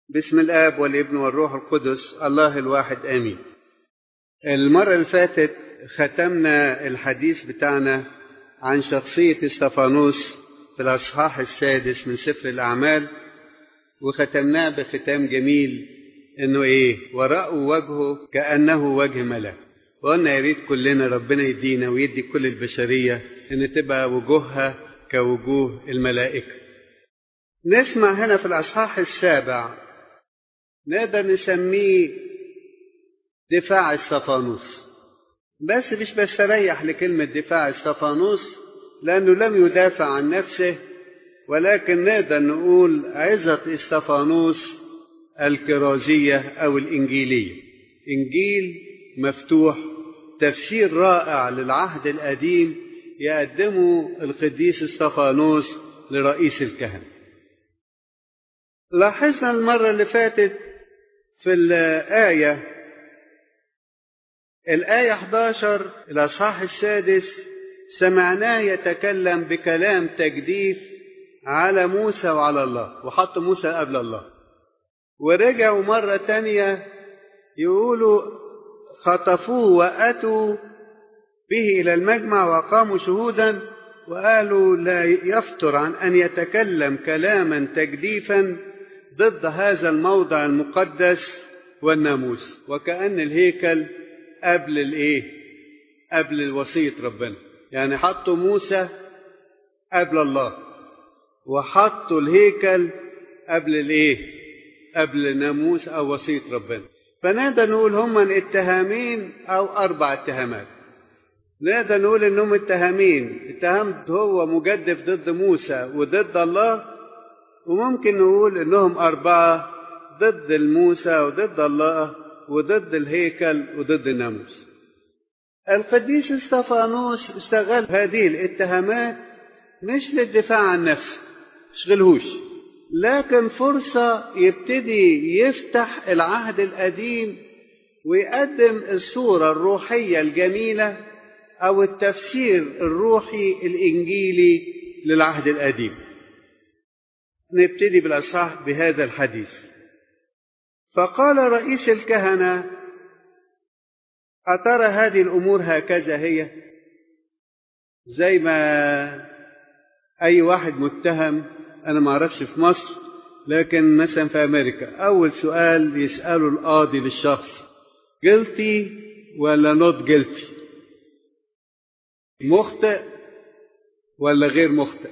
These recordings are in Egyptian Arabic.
بسم الآب والابن والروح القدس الله الواحد آمين المرة اللي فاتت ختمنا الحديث بتاعنا عن شخصية استفانوس في الأصحاح السادس من سفر الأعمال وختمناه بختام جميل إنه إيه ورأوا وجهه كأنه وجه ملاك وقلنا يا ريت كلنا ربنا يدينا ويدي كل البشرية إن تبقى وجوهها كوجوه الملائكة نسمع هنا في الأصحاح السابع نقدر نسميه دفاع استفانوس بس مش بستريح لكلمة دفاع استفانوس لأنه لم يدافع عن نفسه ولكن نقدر نقول عظة استفانوس الكرازية أو الإنجيلية إنجيل مفتوح تفسير رائع للعهد القديم يقدمه القديس استفانوس لرئيس الكهنة لاحظنا المرة اللي فاتت في الآية الآية 11 الأصحاح السادس سمعناه يتكلم بكلام تجديف على موسى وعلى الله وحط موسى قبل الله ورجعوا مرة تانية يقولوا خطفوه وأتوا به إلى المجمع وقاموا شهودا وقالوا لا يفتر عن أن يتكلم كلاما تجديفا ضد هذا الموضع المقدس والناموس وكأن الهيكل قبل الايه قبل وصية ربنا يعني حطوا موسى قبل الله وحطوا الهيكل قبل الايه قبل ناموس او وصية ربنا فنقدر نقول هما اتهامين او اربع اتهامات نقدر نقول انهم اتهامين اتهام هو مجدف ضد موسى وضد الله وممكن نقول انهم اربعه ضد الموسى وضد الله وضد الهيكل وضد الناموس القديس استفانوس استغل هذه الاتهامات مش للدفاع عن نفسه تشغلهوش لكن فرصة يبتدي يفتح العهد القديم ويقدم الصورة الروحية الجميلة أو التفسير الروحي الإنجيلي للعهد القديم نبتدي بالأصحاح بهذا الحديث فقال رئيس الكهنة أترى هذه الأمور هكذا هي زي ما أي واحد متهم أنا ما أعرفش في مصر لكن مثلا في أمريكا أول سؤال يسأله القاضي للشخص guilty ولا not guilty مخطئ ولا غير مخطئ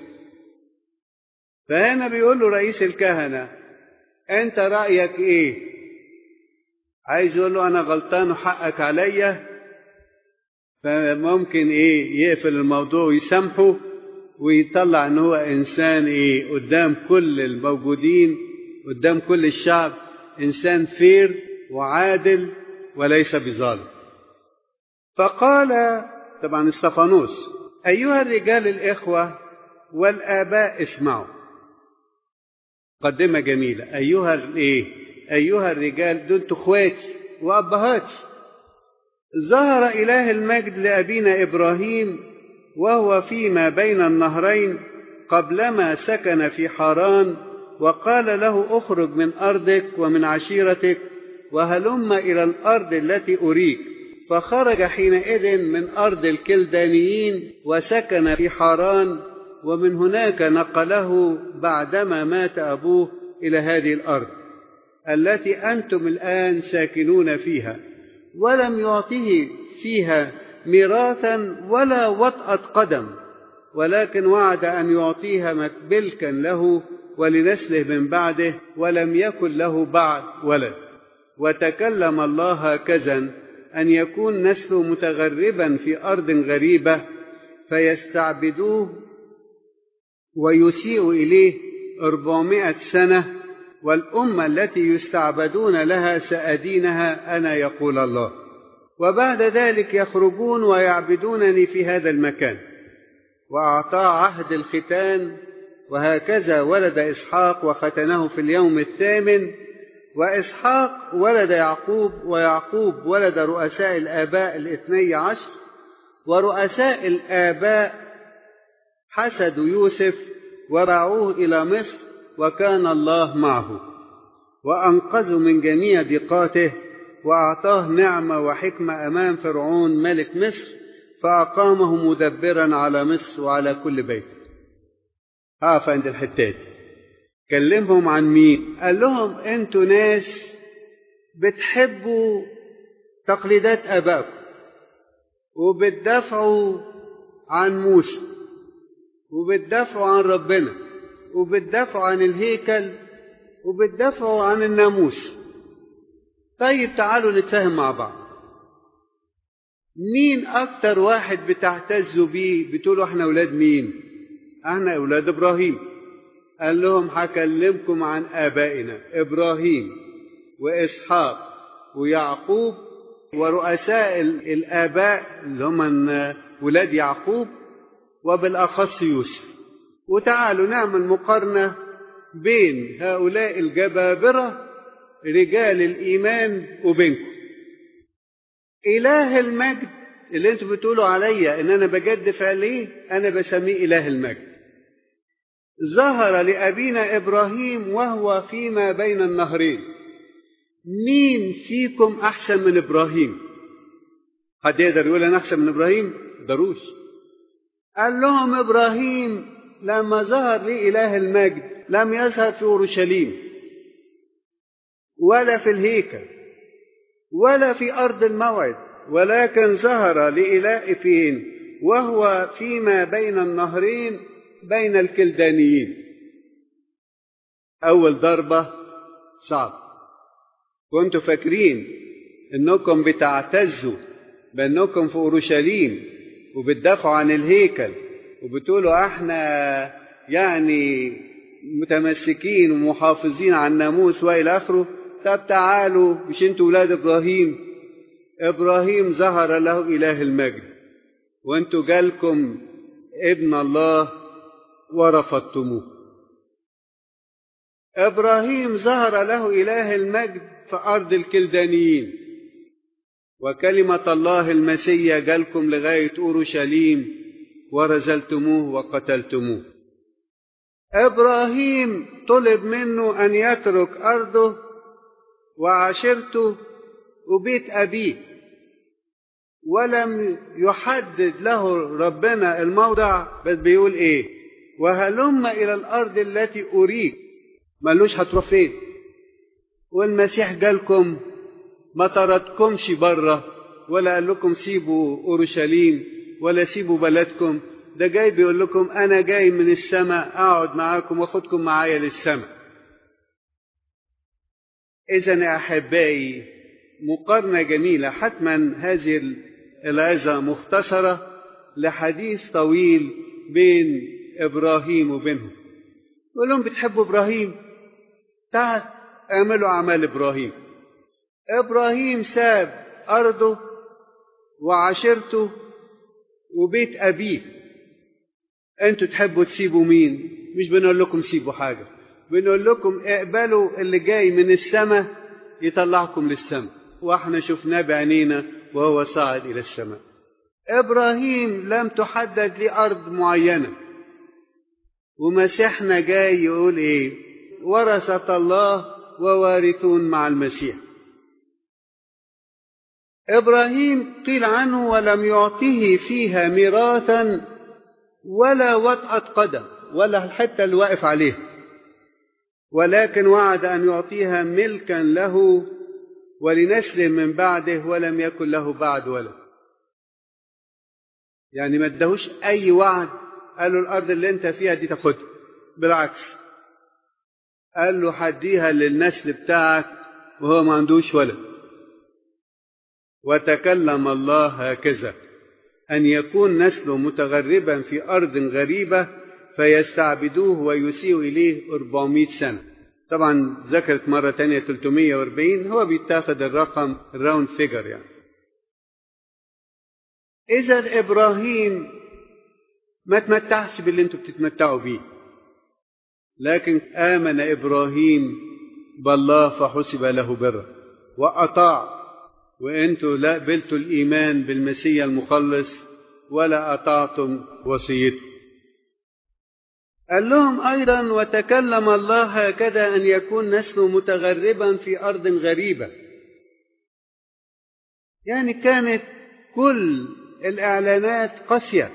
فهنا بيقول له رئيس الكهنة أنت رأيك إيه عايز يقول له أنا غلطان وحقك عليا فممكن إيه يقفل الموضوع ويسامحه ويطلع إن هو إنسان إيه قدام كل الموجودين قدام كل الشعب إنسان فير وعادل وليس بظالم فقال طبعا استفانوس أيها الرجال الإخوة والآباء اسمعوا مقدمة جميلة أيها الإيه أيها الرجال دول اخواتي وأبهاتي ظهر إله المجد لأبينا إبراهيم وهو فيما بين النهرين قبلما سكن في حران وقال له اخرج من أرضك ومن عشيرتك وهلم إلى الأرض التي أريك فخرج حينئذ من أرض الكلدانيين وسكن في حران ومن هناك نقله بعدما مات أبوه إلى هذه الأرض التي أنتم الآن ساكنون فيها ولم يعطه فيها ميراثا ولا وطأة قدم ولكن وعد أن يعطيها ملكا له ولنسله من بعده ولم يكن له بعد ولد وتكلم الله هكذا أن يكون نسله متغربا في أرض غريبة فيستعبدوه ويسيء إليه أربعمائة سنة والأمة التي يستعبدون لها سأدينها أنا يقول الله وبعد ذلك يخرجون ويعبدونني في هذا المكان وأعطاه عهد الختان وهكذا ولد إسحاق وختنه في اليوم الثامن وإسحاق ولد يعقوب ويعقوب ولد رؤساء الآباء الاثني عشر ورؤساء الآباء حسدوا يوسف ورعوه إلى مصر وكان الله معه وأنقذه من جميع ضيقاته وأعطاه نعمة وحكمة أمام فرعون ملك مصر فأقامه مدبرا على مصر وعلى كل بيت هقف عند الحتات كلمهم عن مين قال لهم انتوا ناس بتحبوا تقليدات ابائكم وبتدافعوا عن موسى وبتدافعوا عن ربنا وبتدافعوا عن الهيكل وبتدافعوا عن الناموس طيب تعالوا نتفاهم مع بعض مين اكتر واحد بتعتزوا بيه بتقولوا احنا اولاد مين احنا اولاد ابراهيم قال لهم هكلمكم عن ابائنا ابراهيم واسحاق ويعقوب ورؤساء الاباء اللي هم ولاد يعقوب وبالاخص يوسف وتعالوا نعمل مقارنه بين هؤلاء الجبابره رجال الايمان وبينكم اله المجد اللي انتوا بتقولوا عليا ان انا بجدف عليه انا بسميه اله المجد ظهر لابينا ابراهيم وهو فيما بين النهرين مين فيكم احسن من ابراهيم حد يقدر يقول انا احسن من ابراهيم ضروش قال لهم ابراهيم لما ظهر لي اله المجد لم يظهر في اورشليم ولا في الهيكل ولا في ارض الموعد ولكن ظهر لإله فين وهو فيما بين النهرين بين الكلدانيين أول ضربة صعب كنتوا فاكرين إنكم بتعتزوا بأنكم في أورشليم وبتدافعوا عن الهيكل وبتقولوا احنا يعني متمسكين ومحافظين على الناموس والى اخره طب تعالوا مش انتوا ولاد ابراهيم ابراهيم ظهر له اله المجد وانتوا جالكم ابن الله ورفضتموه ابراهيم ظهر له اله المجد في ارض الكلدانيين وكلمه الله المسيا جالكم لغايه اورشليم ورزلتموه وقتلتموه ابراهيم طلب منه ان يترك ارضه وعشيرته وبيت ابيه ولم يحدد له ربنا الموضع بس بيقول ايه وهلم الى الارض التي اريك ملوش هتروح فين والمسيح جالكم ما طردكمش بره ولا قال لكم سيبوا اورشليم ولا سيبوا بلدكم ده جاي بيقول لكم انا جاي من السماء اقعد معاكم واخدكم معايا للسماء اذا يا احبائي مقارنه جميله حتما هذه العظه مختصره لحديث طويل بين ابراهيم وبينهم يقول لهم بتحبوا ابراهيم تعال اعملوا اعمال ابراهيم ابراهيم ساب ارضه وعشيرته وبيت ابيه انتوا تحبوا تسيبوا مين مش بنقول لكم سيبوا حاجه بنقول لكم اقبلوا اللي جاي من السماء يطلعكم للسماء واحنا شفناه بعينينا وهو صاعد الى السماء ابراهيم لم تحدد لي ارض معينه ومسيحنا جاي يقول ايه ورثة الله ووارثون مع المسيح ابراهيم قيل عنه ولم يعطه فيها ميراثا ولا وطأة قدم ولا الحته اللي واقف عليها ولكن وعد ان يعطيها ملكا له ولنسل من بعده ولم يكن له بعد ولد يعني ما ادهوش اي وعد قال له الارض اللي انت فيها دي تاخدها بالعكس قال له هديها للنسل بتاعك وهو ما عندوش ولد وتكلم الله هكذا أن يكون نسله متغربا في أرض غريبة فيستعبدوه ويسيء إليه 400 سنة طبعا ذكرت مرة تانية 340 هو بيتاخد الرقم الراوند فيجر يعني إذا إبراهيم ما تمتعش باللي انتوا بتتمتعوا بيه لكن آمن إبراهيم بالله فحسب له برا وأطاع وانتوا لا قبلتوا الايمان بالمسيا المخلص ولا اطعتم وصيته قال لهم أيضا وتكلم الله هكذا أن يكون نسل متغربا في أرض غريبة يعني كانت كل الإعلانات قاسية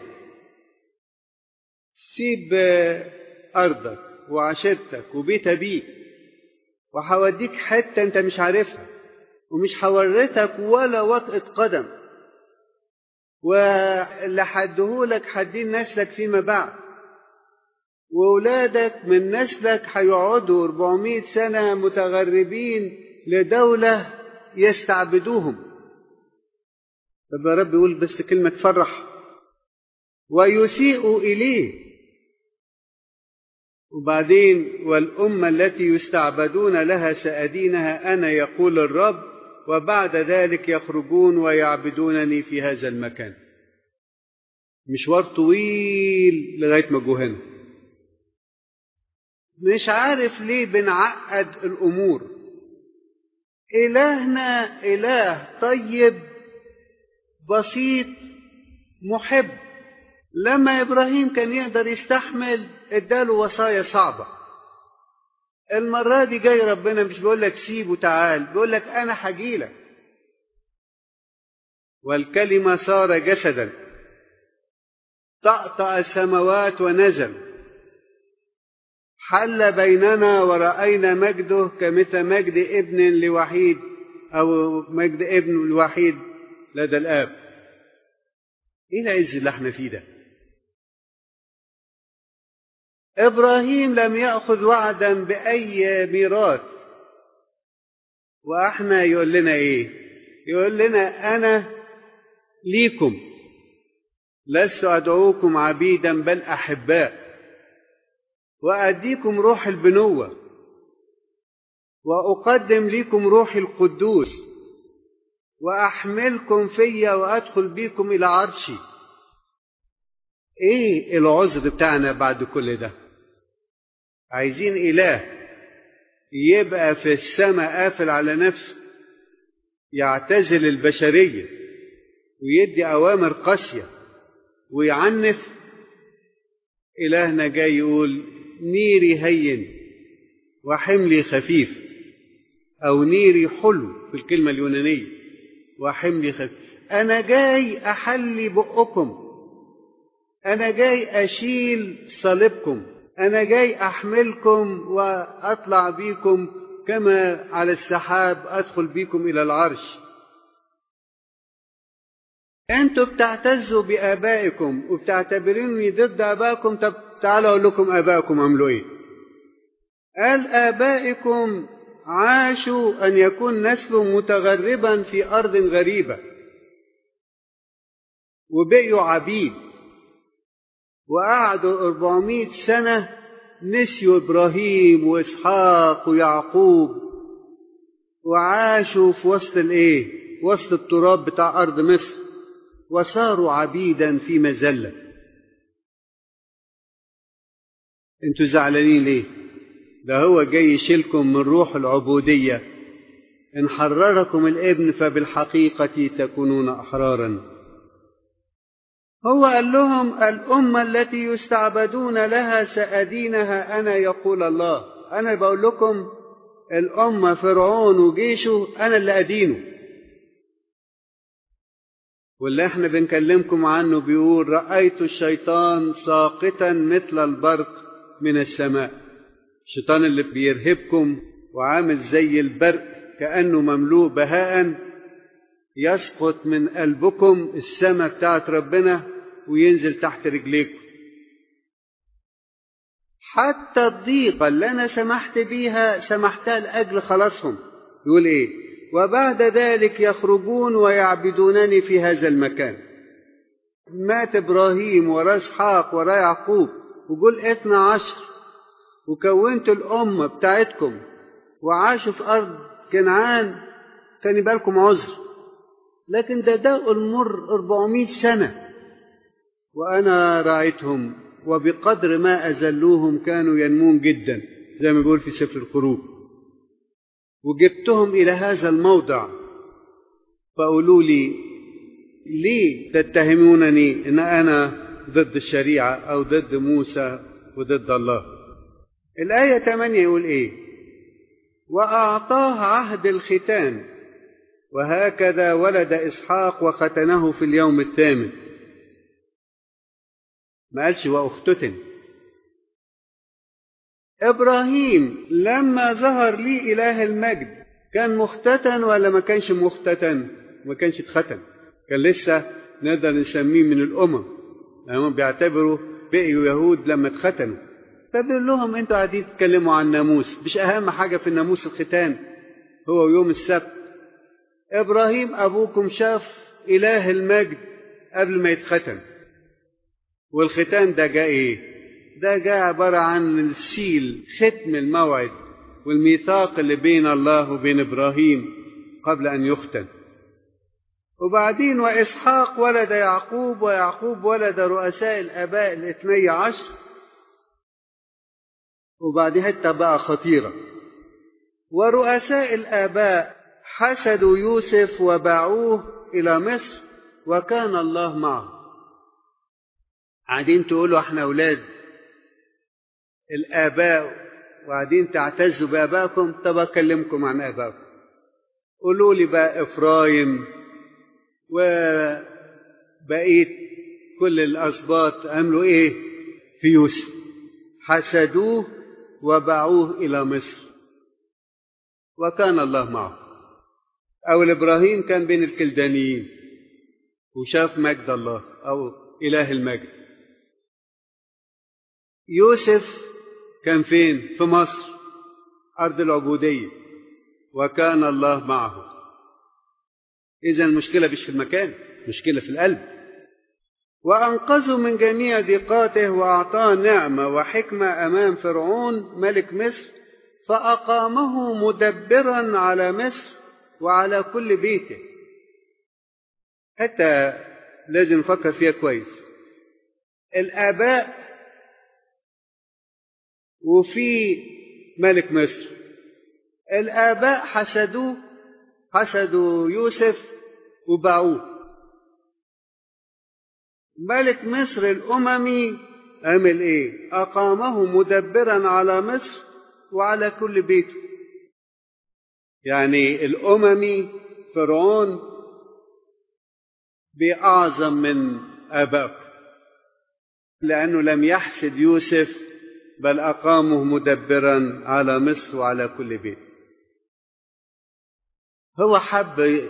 سيب أرضك وعشيرتك وبيت أبيك وهوديك حتة أنت مش عارفها ومش هورثك ولا وطئة قدم واللي حدهولك حدين نسلك فيما بعد وولادك من نسلك هيقعدوا 400 سنة متغربين لدولة يستعبدوهم طب يا رب يقول بس كلمة تفرح ويسيء إليه وبعدين والأمة التي يستعبدون لها سأدينها أنا يقول الرب وبعد ذلك يخرجون ويعبدونني في هذا المكان مشوار طويل لغاية ما جو هنا مش عارف ليه بنعقد الأمور إلهنا إله طيب بسيط محب لما إبراهيم كان يقدر يستحمل اداله وصايا صعبة المرة دي جاي ربنا مش بيقول لك سيب وتعال بيقول لك أنا هجيلك والكلمة صار جسدا طأطأ السماوات ونزل حل بيننا ورأينا مجده كمثل مجد ابن لوحيد أو مجد ابن الوحيد لدى الآب إيه العز اللي احنا فيه ده إبراهيم لم يأخذ وعدا بأي ميراث وإحنا يقول لنا إيه يقول لنا أنا ليكم لست أدعوكم عبيدا بل أحباء وأديكم روح البنوة وأقدم لكم روحي القدوس وأحملكم فيا وأدخل بكم إلى عرشي إيه العذر بتاعنا بعد كل ده عايزين إله يبقى في السماء قافل على نفسه يعتزل البشرية ويدي أوامر قاسية ويعنف إلهنا جاي يقول نيري هين وحملي خفيف أو نيري حلو في الكلمة اليونانية وحملي خفيف أنا جاي أحلي بقكم أنا جاي أشيل صليبكم أنا جاي أحملكم وأطلع بيكم كما على السحاب أدخل بيكم إلى العرش أنتوا بتعتزوا بآبائكم وبتعتبروني ضد آبائكم طب تعالوا أقول لكم آبائكم عملوا إيه قال آبائكم عاشوا أن يكون نسل متغربا في أرض غريبة وبقيوا عبيد وقعدوا 400 سنة نسيوا إبراهيم وإسحاق ويعقوب وعاشوا في وسط الإيه؟ وسط التراب بتاع أرض مصر وصاروا عبيدا في مذلة انتوا زعلانين ليه ده هو جاي يشيلكم من روح العبودية إن حرركم الابن فبالحقيقة تكونون أحرارا هو قال لهم الأمة التي يستعبدون لها سأدينها أنا يقول الله أنا بقول لكم الأمة فرعون وجيشه أنا اللي أدينه واللي احنا بنكلمكم عنه بيقول رأيت الشيطان ساقطا مثل البرق من السماء الشيطان اللي بيرهبكم وعامل زي البرق كأنه مملوء بهاء يسقط من قلبكم السماء بتاعت ربنا وينزل تحت رجليكم حتى الضيقة اللي أنا سمحت بيها سمحتها لأجل خلاصهم يقول إيه وبعد ذلك يخرجون ويعبدونني في هذا المكان مات إبراهيم ورا إسحاق ورا يعقوب وقول اثنى عشر وكونت الأمة بتاعتكم وعاشوا في أرض كنعان كان يبقى لكم عذر لكن ده داء المر 400 سنة وأنا رأيتهم وبقدر ما أزلوهم كانوا ينمون جدا زي ما بيقول في سفر الخروج وجبتهم إلى هذا الموضع فقولوا لي ليه تتهمونني إن أنا ضد الشريعة أو ضد موسى وضد الله الآية 8 يقول إيه وأعطاه عهد الختان وهكذا ولد إسحاق وختنه في اليوم الثامن ما قالش واختتن إبراهيم لما ظهر لي إله المجد كان مختتن ولا ما كانش مختتن ما كانش اتختن كان لسه نقدر نسميه من الأمم هم بيعتبروا بقيوا يهود لما اتختنوا فبيقول لهم انتوا قاعدين تتكلموا عن الناموس مش أهم حاجة في الناموس الختان هو يوم السبت إبراهيم أبوكم شاف إله المجد قبل ما يتختن والختان ده جاء إيه؟ ده جاء عبارة عن السيل ختم الموعد والميثاق اللي بين الله وبين إبراهيم قبل أن يختن وبعدين وإسحاق ولد يعقوب ويعقوب ولد رؤساء الآباء الاثني عشر وبعدين حتة بقى خطيرة ورؤساء الآباء حسدوا يوسف وباعوه إلى مصر وكان الله معه قاعدين تقولوا احنا أولاد الآباء وقاعدين تعتزوا بآبائكم طب أكلمكم عن آبائكم قولوا لي بقى إفرايم وبقيت كل الأسباط عملوا إيه في يوسف حسدوه وباعوه إلى مصر وكان الله معه أو إبراهيم كان بين الكلدانيين وشاف مجد الله أو إله المجد يوسف كان فين في مصر أرض العبودية وكان الله معه إذا المشكلة مش في المكان مشكلة في القلب وأنقذه من جميع ضيقاته وأعطاه نعمة وحكمة أمام فرعون ملك مصر فأقامه مدبرا على مصر وعلى كل بيته حتى لازم نفكر فيها كويس الآباء وفي ملك مصر الآباء حسدوه حسدوا يوسف وباعوه ملك مصر الأممي عمل إيه؟ أقامه مدبرا على مصر وعلى كل بيته يعني الأممي فرعون بأعظم من آبائه لأنه لم يحسد يوسف بل أقامه مدبرا على مصر وعلى كل بيت هو حب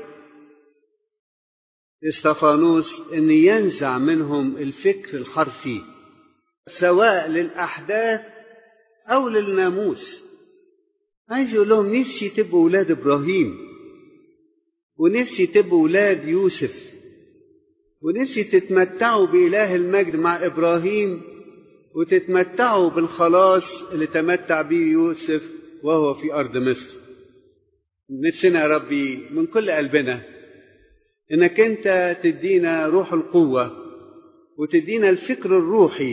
استفانوس أن ينزع منهم الفكر الحرفي سواء للأحداث أو للناموس عايز يقول لهم نفسي تبقوا ولاد إبراهيم ونفسي تبقوا ولاد يوسف ونفسي تتمتعوا بإله المجد مع إبراهيم وتتمتعوا بالخلاص اللي تمتع به يوسف وهو في أرض مصر نفسنا يا ربي من كل قلبنا إنك أنت تدينا روح القوة وتدينا الفكر الروحي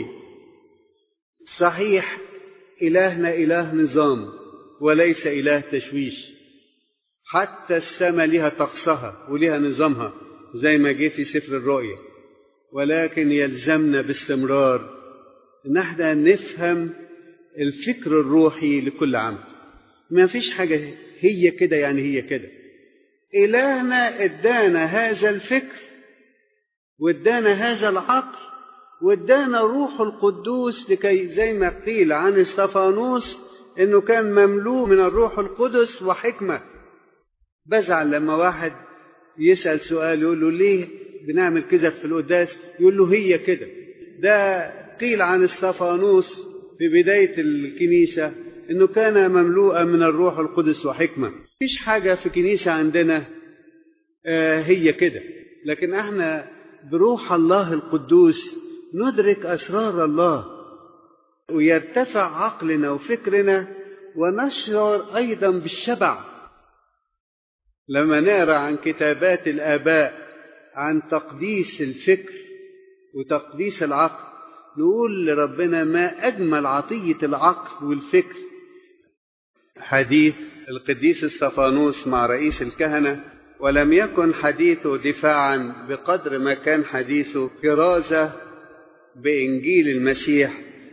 صحيح إلهنا إله نظام وليس إله تشويش حتى السماء لها طقسها ولها نظامها زي ما جه في سفر الرؤيا ولكن يلزمنا باستمرار ان احنا نفهم الفكر الروحي لكل عمل ما فيش حاجة هي كده يعني هي كده إلهنا ادانا هذا الفكر وادانا هذا العقل وادانا روح القدوس لكي زي ما قيل عن استفانوس انه كان مملوء من الروح القدس وحكمه بزعل لما واحد يسال سؤال يقول له ليه بنعمل كده في القداس يقول له هي كده ده قيل عن استفانوس في بدايه الكنيسه انه كان مملوءا من الروح القدس وحكمه مفيش حاجه في كنيسه عندنا آه هي كده لكن احنا بروح الله القدوس ندرك اسرار الله ويرتفع عقلنا وفكرنا ونشعر ايضا بالشبع لما نقرا عن كتابات الاباء عن تقديس الفكر وتقديس العقل نقول لربنا ما اجمل عطيه العقل والفكر حديث القديس استفانوس مع رئيس الكهنه ولم يكن حديثه دفاعا بقدر ما كان حديثه كرازه بانجيل المسيح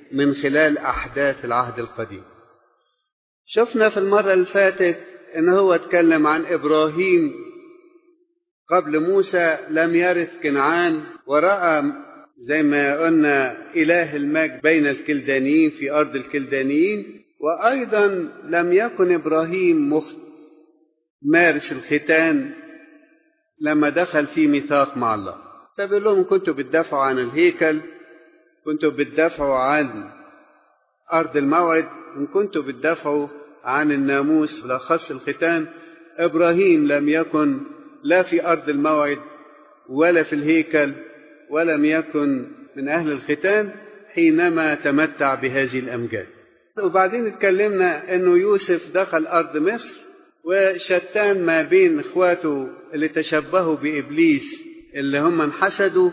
من خلال أحداث العهد القديم شفنا في المرة اللي فاتت إن هو اتكلم عن إبراهيم قبل موسى لم يرث كنعان ورأى زي ما قلنا إله المجد بين الكلدانيين في أرض الكلدانيين وأيضا لم يكن إبراهيم مخت مارس الختان لما دخل في ميثاق مع الله فبيقول لهم كنتوا بتدافعوا عن الهيكل كنتوا بتدافعوا عن أرض الموعد إن كنتوا بتدافعوا عن الناموس بالأخص الختان إبراهيم لم يكن لا في أرض الموعد ولا في الهيكل ولم يكن من أهل الختان حينما تمتع بهذه الأمجاد وبعدين اتكلمنا أنه يوسف دخل أرض مصر وشتان ما بين إخواته اللي تشبهوا بإبليس اللي هم انحسدوا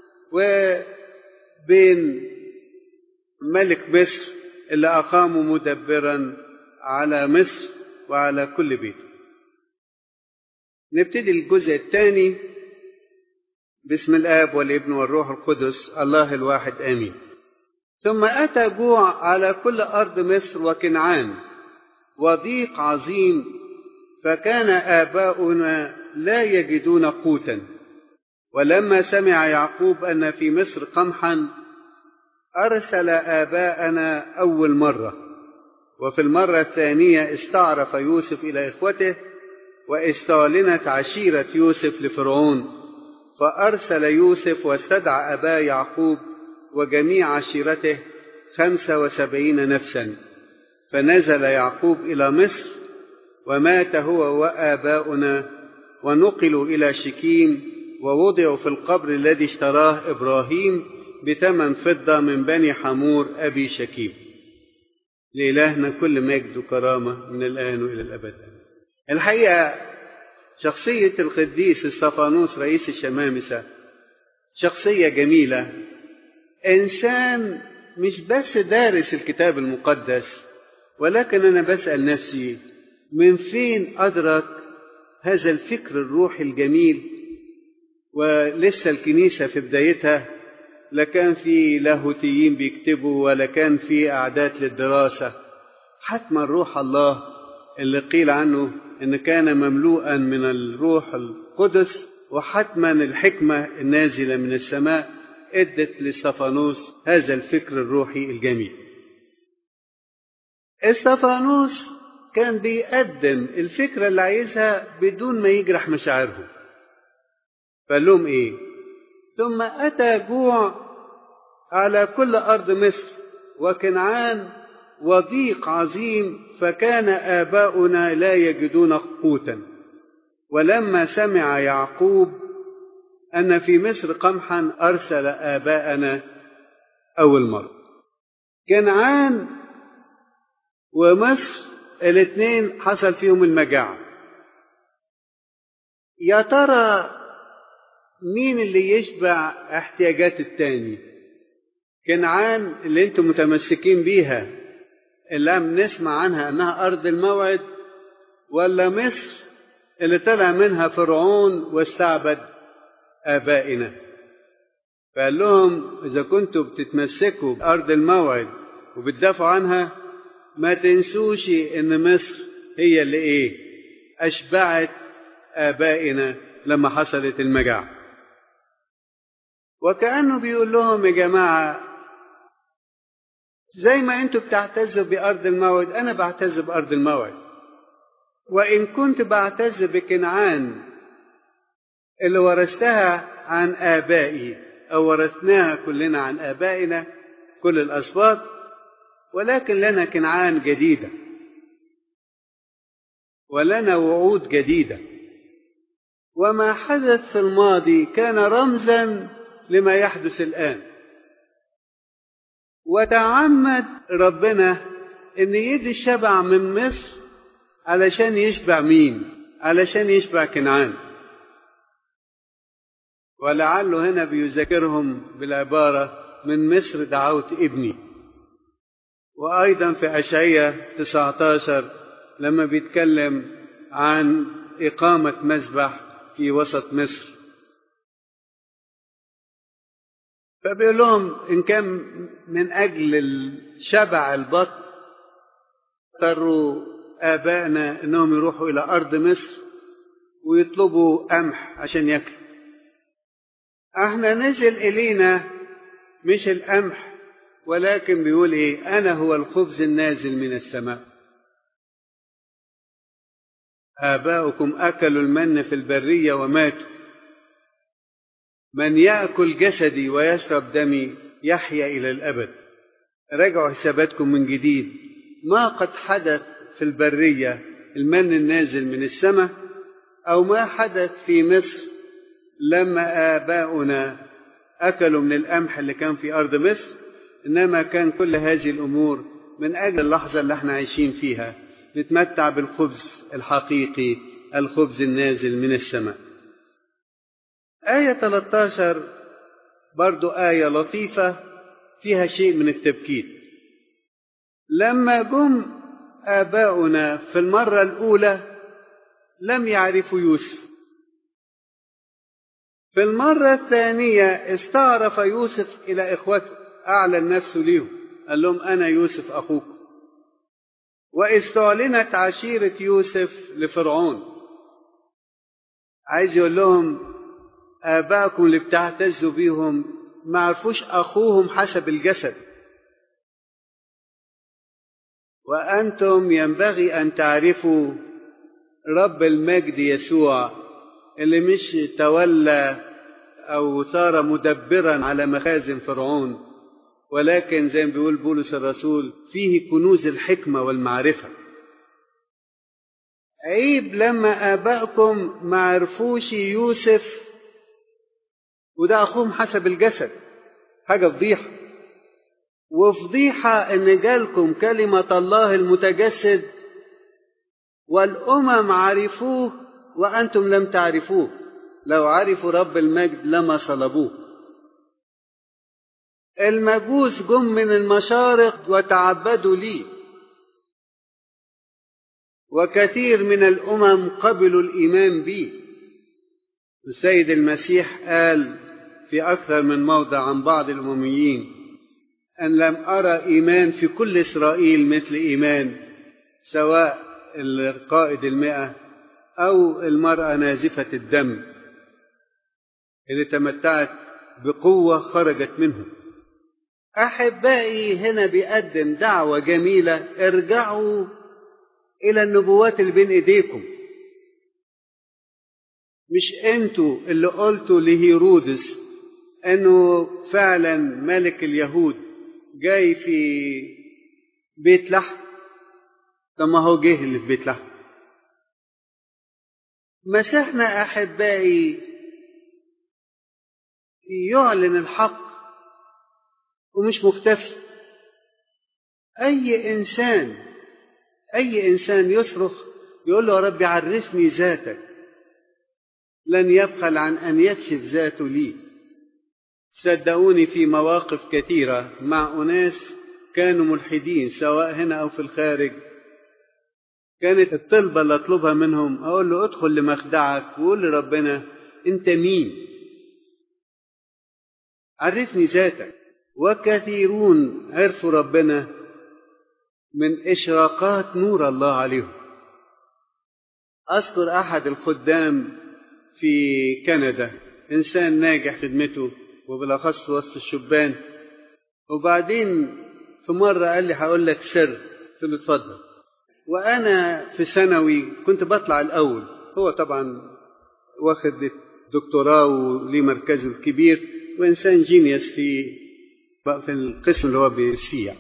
وبين ملك مصر اللي أقاموا مدبرا على مصر وعلى كل بيته نبتدي الجزء الثاني باسم الآب والابن والروح القدس الله الواحد آمين ثم أتى جوع على كل أرض مصر وكنعان وضيق عظيم فكان آباؤنا لا يجدون قوتا ولما سمع يعقوب أن في مصر قمحا أرسل آباءنا أول مرة وفي المرة الثانية استعرف يوسف إلى إخوته واستعلنت عشيرة يوسف لفرعون فأرسل يوسف واستدعى أبا يعقوب وجميع عشيرته خمسة وسبعين نفسا فنزل يعقوب إلى مصر ومات هو وآباؤنا ونقلوا إلى شكيم ووضعوا في القبر الذي اشتراه إبراهيم بثمن فضة من بني حمور أبي شكيم لإلهنا كل مجد وكرامة من الآن وإلى الأبد الحقيقة شخصية القديس استفانوس رئيس الشمامسة شخصية جميلة إنسان مش بس دارس الكتاب المقدس ولكن أنا بسأل نفسي من فين أدرك هذا الفكر الروحي الجميل ولسه الكنيسة في بدايتها لا كان في لاهوتيين بيكتبوا ولا كان في أعداد للدراسة حتما روح الله اللي قيل عنه إن كان مملوءا من الروح القدس وحتما الحكمة النازلة من السماء ادت لستفانوس هذا الفكر الروحي الجميل استفانوس كان بيقدم الفكرة اللي عايزها بدون ما يجرح مشاعرهم فقال لهم ايه ثم اتى جوع على كل ارض مصر وكنعان وضيق عظيم فكان اباؤنا لا يجدون قوتا ولما سمع يعقوب ان في مصر قمحا ارسل اباءنا اول مره كنعان ومصر الاثنين حصل فيهم المجاعه يا ترى مين اللي يشبع احتياجات التاني كنعان اللي انتم متمسكين بيها اللي عم نسمع عنها انها ارض الموعد ولا مصر اللي طلع منها فرعون واستعبد ابائنا فقال لهم اذا كنتوا بتتمسكوا بارض الموعد وبتدافعوا عنها ما تنسوش ان مصر هي اللي ايه اشبعت ابائنا لما حصلت المجاعه وكأنه بيقول لهم يا جماعة زي ما انتوا بتعتزوا بأرض الموعد أنا بعتز بأرض الموعد وإن كنت بعتز بكنعان اللي ورثتها عن آبائي أو ورثناها كلنا عن آبائنا كل الأسباط ولكن لنا كنعان جديدة ولنا وعود جديدة وما حدث في الماضي كان رمزا لما يحدث الآن وتعمد ربنا ان يدي الشبع من مصر علشان يشبع مين علشان يشبع كنعان ولعله هنا بيذكرهم بالعبارة من مصر دعوت ابني وأيضا في أشعية 19 لما بيتكلم عن إقامة مذبح في وسط مصر فبيقول لهم إن كان من أجل الشبع البطن اضطروا آبائنا إنهم يروحوا إلى أرض مصر ويطلبوا قمح عشان ياكلوا احنا نزل إلينا مش القمح ولكن بيقول إيه أنا هو الخبز النازل من السماء آباؤكم أكلوا المن في البرية وماتوا من يأكل جسدي ويشرب دمي يحيا إلى الأبد راجعوا حساباتكم من جديد ما قد حدث في البرية المن النازل من السماء أو ما حدث في مصر لما آباؤنا أكلوا من القمح اللي كان في أرض مصر إنما كان كل هذه الأمور من أجل اللحظة اللي احنا عايشين فيها نتمتع بالخبز الحقيقي الخبز النازل من السماء آية 13 برضو آية لطيفة فيها شيء من التبكيت لما جم آباؤنا في المرة الأولى لم يعرفوا يوسف في المرة الثانية استعرف يوسف إلى إخوته أعلن نفسه ليهم قال لهم أنا يوسف أخوكم واستعلنت عشيرة يوسف لفرعون عايز يقول لهم آبائكم اللي بتعتزوا بيهم ما عرفوش أخوهم حسب الجسد وأنتم ينبغي أن تعرفوا رب المجد يسوع اللي مش تولى أو صار مدبرا على مخازن فرعون ولكن زي ما بيقول بولس الرسول فيه كنوز الحكمة والمعرفة عيب لما آبائكم ما عرفوش يوسف وده أخوهم حسب الجسد حاجة فضيحة وفضيحة إن جالكم كلمة الله المتجسد والأمم عرفوه وأنتم لم تعرفوه لو عرفوا رب المجد لما صلبوه المجوس جم من المشارق وتعبدوا لي وكثير من الأمم قبلوا الإيمان بي السيد المسيح قال في أكثر من موضع عن بعض الأمميين أن لم أرى إيمان في كل إسرائيل مثل إيمان سواء القائد المئة أو المرأة نازفة الدم اللي تمتعت بقوة خرجت منه أحبائي هنا بيقدم دعوة جميلة ارجعوا إلى النبوات اللي بين إيديكم مش انتوا اللي قلتوا لهيرودس انه فعلا ملك اليهود جاي في بيت لحم طب ما هو جه اللي في بيت لحم مسيحنا احبائي يعلن الحق ومش مختفي اي انسان اي انسان يصرخ يقول له يا رب عرفني ذاتك لن يبخل عن ان يكشف ذاته لي صدقوني في مواقف كثيره مع اناس كانوا ملحدين سواء هنا او في الخارج كانت الطلبه اللي اطلبها منهم اقول له ادخل لمخدعك وقول لربنا انت مين عرفني ذاتك وكثيرون عرفوا ربنا من اشراقات نور الله عليهم اذكر احد الخدام في كندا انسان ناجح خدمته وبالاخص وسط الشبان وبعدين في مره قال لي هقول لك سر قلت له اتفضل وانا في ثانوي كنت بطلع الاول هو طبعا واخد دكتوراه وليه مركزه الكبير وانسان جينيوس في في القسم اللي هو بيدرس فيه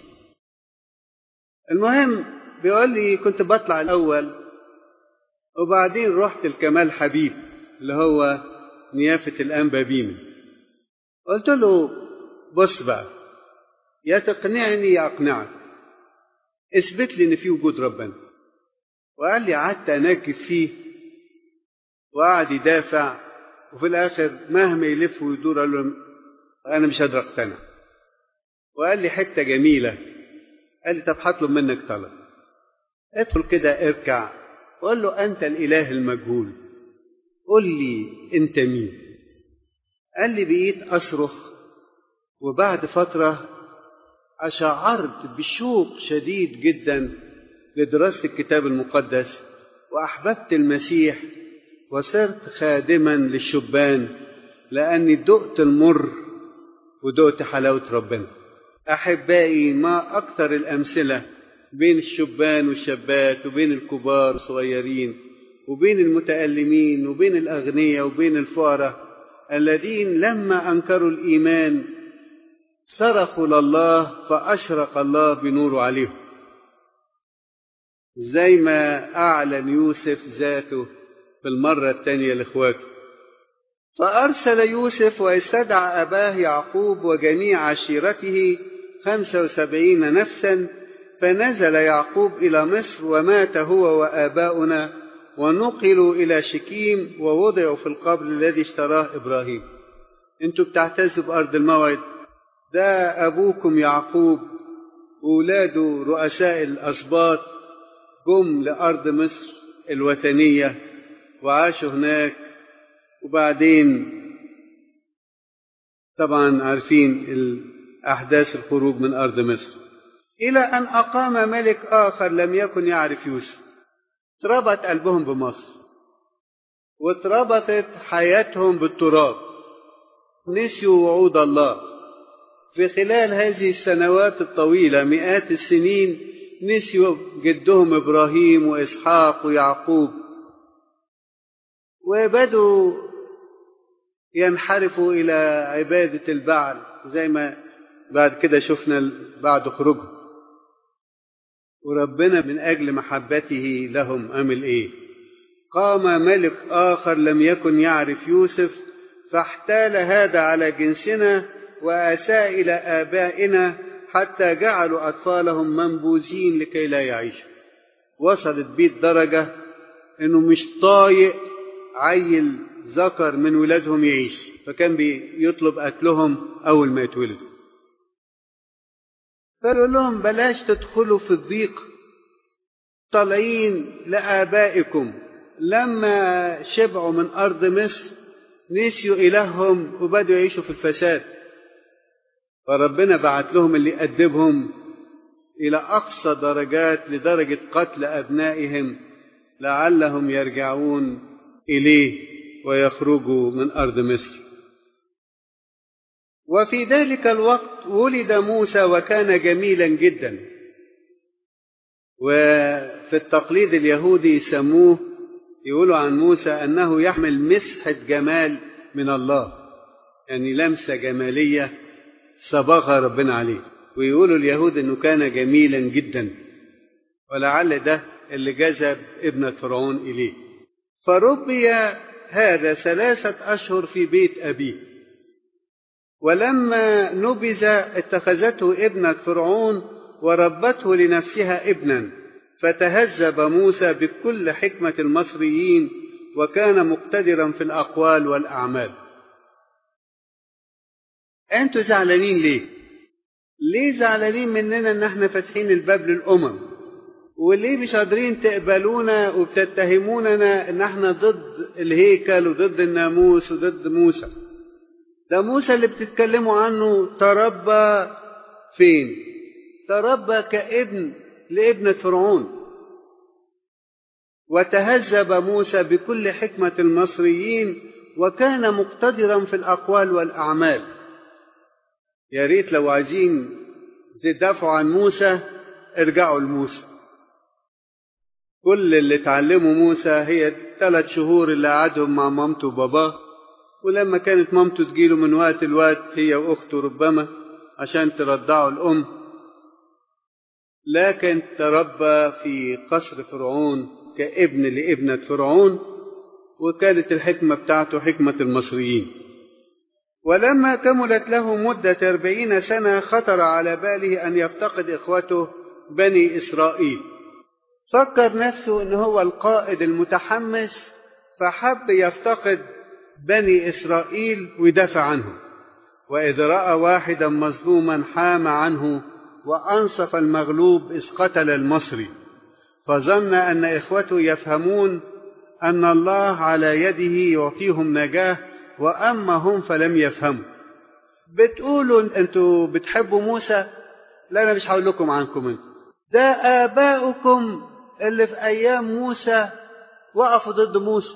المهم بيقول لي كنت بطلع الاول وبعدين رحت الكمال حبيب اللي هو نيافة الأنبا بينا قلت له بص بقى يا تقنعني يا أقنعك اثبت لي إن في وجود ربنا وقال لي قعدت أناكف فيه وقعد يدافع وفي الآخر مهما يلف ويدور قال له أنا مش قادر أقتنع وقال لي حتة جميلة قال لي طب هطلب منك طلب ادخل كده اركع وقول له أنت الإله المجهول قل لي أنت مين قال لي بقيت أصرخ وبعد فترة أشعرت بشوق شديد جدا لدراسة الكتاب المقدس وأحببت المسيح وصرت خادما للشبان لأني دقت المر ودقت حلاوة ربنا أحبائي ما أكثر الأمثلة بين الشبان والشابات وبين الكبار والصغيرين وبين المتألمين وبين الأغنياء وبين الفقراء الذين لما أنكروا الإيمان صرخوا لله فأشرق الله بنوره عليهم زي ما أعلن يوسف ذاته في المرة الثانية لإخواته فأرسل يوسف واستدعى أباه يعقوب وجميع عشيرته خمسة وسبعين نفسا فنزل يعقوب إلى مصر ومات هو وآباؤنا ونقلوا إلى شكيم ووضعوا في القبر الذي اشتراه إبراهيم انتوا بتعتزوا بأرض الموعد ده أبوكم يعقوب وولاده رؤساء الأسباط جم لأرض مصر الوثنية وعاشوا هناك وبعدين طبعا عارفين أحداث الخروج من أرض مصر إلى أن أقام ملك آخر لم يكن يعرف يوسف اتربط قلبهم بمصر واتربطت حياتهم بالتراب نسيوا وعود الله في خلال هذه السنوات الطويلة مئات السنين نسيوا جدهم إبراهيم وإسحاق ويعقوب وبدوا ينحرفوا إلى عبادة البعل زي ما بعد كده شفنا بعد خروجهم وربنا من أجل محبته لهم عمل إيه قام ملك آخر لم يكن يعرف يوسف فاحتال هذا على جنسنا وأساء إلى آبائنا حتى جعلوا أطفالهم منبوذين لكي لا يعيشوا وصلت بيه الدرجة إنه مش طايق عيل ذكر من ولادهم يعيش فكان بيطلب قتلهم أول ما يتولدوا فقال لهم بلاش تدخلوا في الضيق طالعين لآبائكم لما شبعوا من أرض مصر نسيوا إلههم وبدأوا يعيشوا في الفساد فربنا بعت لهم اللي يأدبهم إلى أقصى درجات لدرجة قتل أبنائهم لعلهم يرجعون إليه ويخرجوا من أرض مصر وفي ذلك الوقت ولد موسى وكان جميلا جدا وفي التقليد اليهودي يسموه يقولوا عن موسى أنه يحمل مسحة جمال من الله يعني لمسة جمالية صبغها ربنا عليه ويقولوا اليهود أنه كان جميلا جدا ولعل ده اللي جذب ابنة فرعون إليه فربي هذا ثلاثة أشهر في بيت أبيه ولما نبذ اتخذته ابنة فرعون وربته لنفسها ابنا فتهذب موسى بكل حكمة المصريين وكان مقتدرا في الأقوال والأعمال أنتوا زعلانين ليه؟ ليه زعلانين مننا إن احنا فاتحين الباب للأمم؟ وليه مش قادرين تقبلونا وبتتهموننا إن احنا ضد الهيكل وضد الناموس وضد موسى؟ ده موسى اللي بتتكلموا عنه تربى فين؟ تربى كابن لابنة فرعون وتهذب موسى بكل حكمة المصريين وكان مقتدرا في الأقوال والأعمال يا ريت لو عايزين تدافعوا عن موسى ارجعوا لموسى كل اللي اتعلموا موسى هي الثلاث شهور اللي قعدهم مع مامته وباباه ولما كانت مامته تجيله من وقت لوقت هي واخته ربما عشان ترضعوا الام لكن تربى في قصر فرعون كابن لابنة فرعون وكانت الحكمة بتاعته حكمة المصريين ولما كملت له مدة أربعين سنة خطر على باله أن يفتقد إخوته بني إسرائيل فكر نفسه أنه هو القائد المتحمس فحب يفتقد بني إسرائيل ويدافع عنهم وإذ رأى واحدا مظلوما حام عنه وأنصف المغلوب إذ قتل المصري فظن أن إخوته يفهمون أن الله على يده يعطيهم نجاة وأما هم فلم يفهموا بتقولوا انتوا بتحبوا موسى لا انا مش هقول لكم عنكم انتوا ده اباؤكم اللي في ايام موسى وقفوا ضد موسى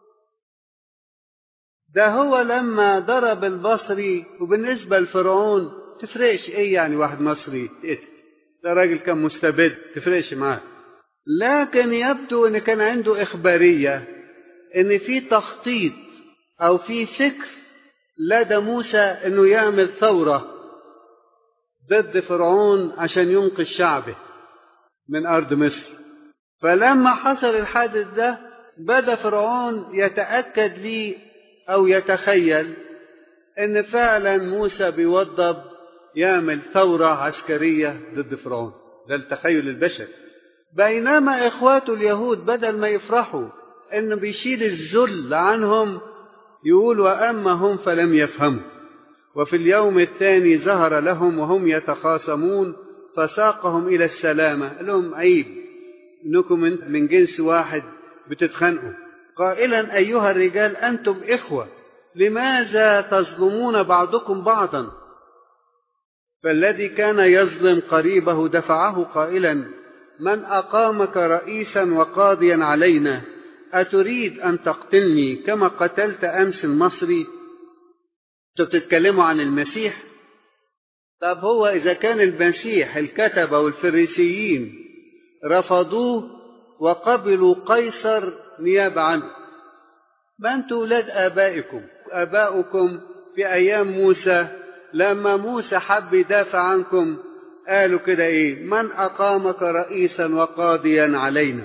ده هو لما ضرب البصري وبالنسبه لفرعون تفرقش ايه يعني واحد مصري يتقتل ده راجل كان مستبد تفرقش معاه لكن يبدو ان كان عنده اخباريه ان في تخطيط او في فكر لدى موسى انه يعمل ثوره ضد فرعون عشان ينقذ شعبه من ارض مصر فلما حصل الحادث ده بدا فرعون يتاكد لي او يتخيل ان فعلا موسى بيوضب يعمل ثوره عسكريه ضد فرعون ده التخيل البشري بينما اخواته اليهود بدل ما يفرحوا انه بيشيل الذل عنهم يقول واما هم فلم يفهموا وفي اليوم الثاني ظهر لهم وهم يتخاصمون فساقهم الى السلامه قال لهم عيب انكم من جنس واحد بتتخانقوا قائلا ايها الرجال انتم اخوه لماذا تظلمون بعضكم بعضا فالذي كان يظلم قريبه دفعه قائلا من اقامك رئيسا وقاضيا علينا اتريد ان تقتلني كما قتلت امس المصري انتوا بتتكلموا عن المسيح طب هو اذا كان المسيح الكتبه والفريسيين رفضوه وقبلوا قيصر نيابه عنه ما انتوا اولاد ابائكم اباؤكم في ايام موسى لما موسى حب يدافع عنكم قالوا كده ايه من اقامك رئيسا وقاضيا علينا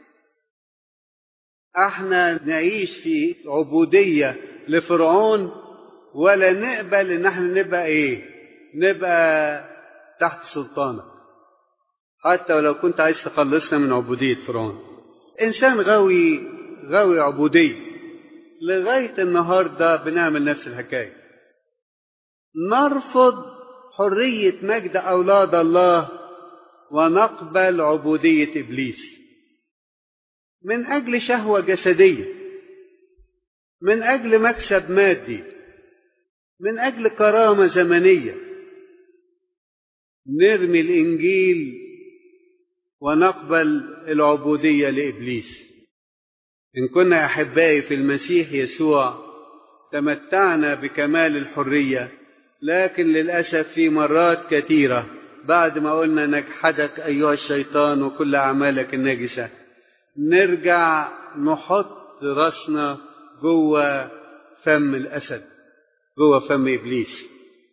احنا نعيش في عبوديه لفرعون ولا نقبل ان احنا نبقى ايه نبقى تحت سلطانك حتى ولو كنت عايز تخلصنا من عبوديه فرعون انسان غاوي غاوي عبوديه لغايه النهارده بنعمل نفس الحكايه نرفض حريه مجد اولاد الله ونقبل عبوديه ابليس من اجل شهوه جسديه من اجل مكسب مادي من اجل كرامه زمنيه نرمي الانجيل ونقبل العبوديه لابليس ان كنا احبائي في المسيح يسوع تمتعنا بكمال الحريه لكن للاسف في مرات كثيره بعد ما قلنا نجحدك ايها الشيطان وكل اعمالك النجسه نرجع نحط راسنا جوه فم الاسد جوه فم ابليس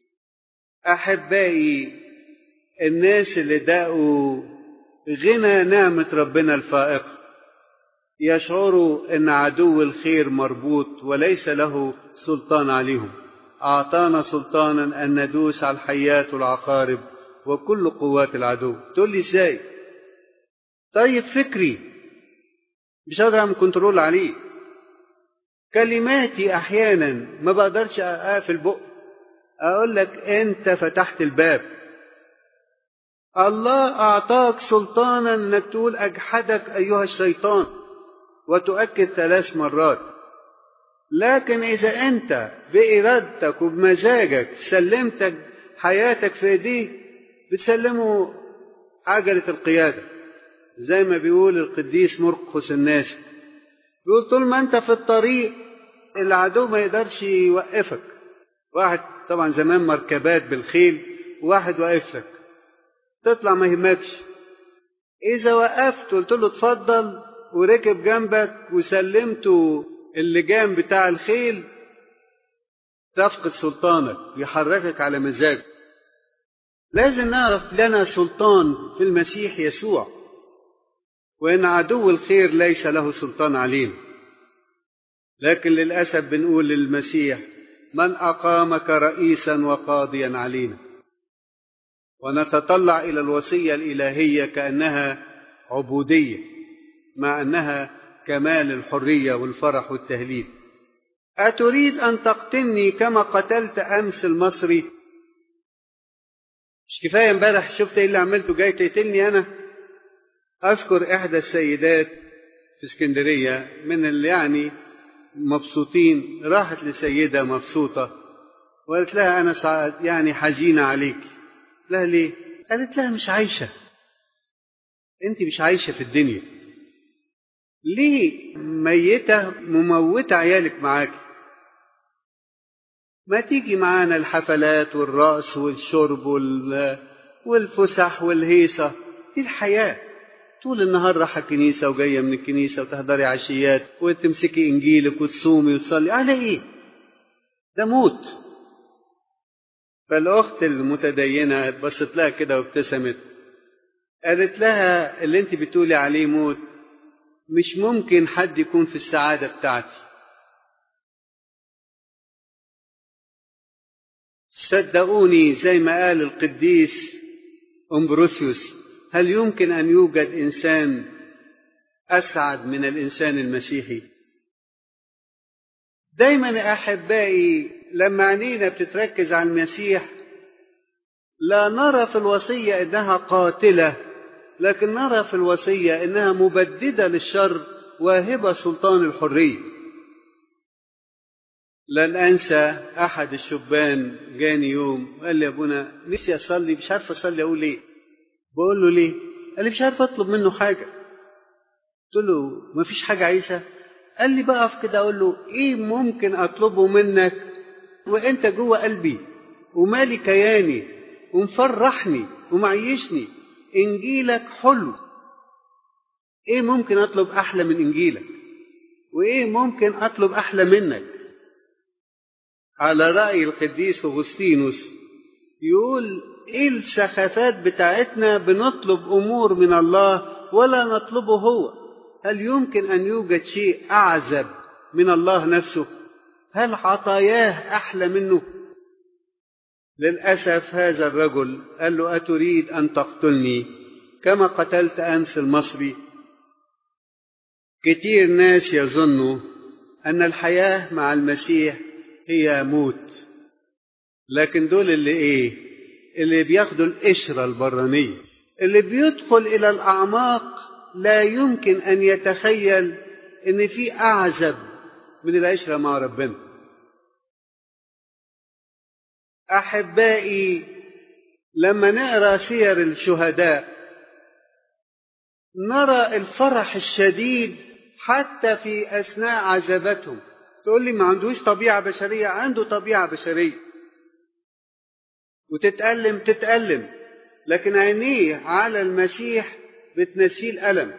احبائي الناس اللي داقوا غنى نعمه ربنا الفائقه يشعروا ان عدو الخير مربوط وليس له سلطان عليهم اعطانا سلطانا ان ندوس على الحيات والعقارب وكل قوات العدو تقول لي ازاي طيب فكري مش قادر اعمل كنترول عليه كلماتي احيانا ما بقدرش اقفل بق اقول لك انت فتحت الباب الله اعطاك سلطانا انك تقول اجحدك ايها الشيطان وتؤكد ثلاث مرات لكن اذا انت بارادتك وبمزاجك سلمتك حياتك في ايديه بتسلمه عجله القياده زي ما بيقول القديس مرقس الناس بيقول طول ما انت في الطريق العدو ما يقدرش يوقفك واحد طبعا زمان مركبات بالخيل واحد واقف لك تطلع ما يهمكش اذا وقفت قلت له اتفضل وركب جنبك وسلمته اللجام بتاع الخيل تفقد سلطانك يحركك على مزاجك لازم نعرف لنا سلطان في المسيح يسوع وان عدو الخير ليس له سلطان علينا لكن للاسف بنقول للمسيح من اقامك رئيسا وقاضيا علينا ونتطلع الى الوصيه الالهيه كانها عبوديه مع انها كمال الحريه والفرح والتهليل اتريد ان تقتلني كما قتلت امس المصري مش كفايه امبارح شفت ايه اللي عملته جاي تقتلني انا اذكر احدى السيدات في اسكندريه من اللي يعني مبسوطين راحت لسيده مبسوطه وقالت لها أنا سع- يعني حزينة عليك لا ليه قالت لها مش عايشة أنت مش عايشة في الدنيا ليه ميتة مموتة عيالك معاكي ما تيجي معانا الحفلات والرقص والشرب وال... والفسح والهيصة دي الحياة طول النهار رايحة الكنيسة وجاية من الكنيسة وتحضري عشيات وتمسكي إنجيلك وتصومي وتصلي على إيه؟ ده موت فالأخت المتدينة اتبصت لها كده وابتسمت قالت لها اللي انت بتقولي عليه موت مش ممكن حد يكون في السعادة بتاعتي صدقوني زي ما قال القديس أمبروسيوس هل يمكن أن يوجد إنسان أسعد من الإنسان المسيحي دايما يا أحبائي لما عينينا بتتركز على المسيح لا نرى في الوصية إنها قاتلة لكن نرى في الوصية إنها مبددة للشر واهبة سلطان الحرية لن أنسى أحد الشبان جاني يوم قال لي يا أبونا نفسي أصلي مش عارف أصلي أقول إيه بقول له ليه قال لي مش عارف أطلب منه حاجة قلت له ما فيش حاجة عايزها قال لي بقف كده أقول له إيه ممكن أطلبه منك وأنت جوه قلبي ومالي كياني ومفرحني ومعيشني إنجيلك حلو إيه ممكن أطلب أحلى من إنجيلك وإيه ممكن أطلب أحلى منك على رأي القديس أغسطينوس يقول إيه السخافات بتاعتنا بنطلب أمور من الله ولا نطلبه هو هل يمكن أن يوجد شيء أعزب من الله نفسه هل عطاياه أحلى منه للأسف هذا الرجل قال له أتريد أن تقتلني كما قتلت أمس المصري كتير ناس يظنوا أن الحياة مع المسيح هي موت لكن دول اللي إيه اللي بياخدوا القشرة البرانية اللي بيدخل إلى الأعماق لا يمكن أن يتخيل إن في أعزب من العشرة مع ربنا أحبائي لما نقرأ سير الشهداء نرى الفرح الشديد حتى في أثناء عذابتهم تقول لي ما عندوش طبيعة بشرية عنده طبيعة بشرية وتتألم تتألم لكن عينيه على المسيح بتنسيه الألم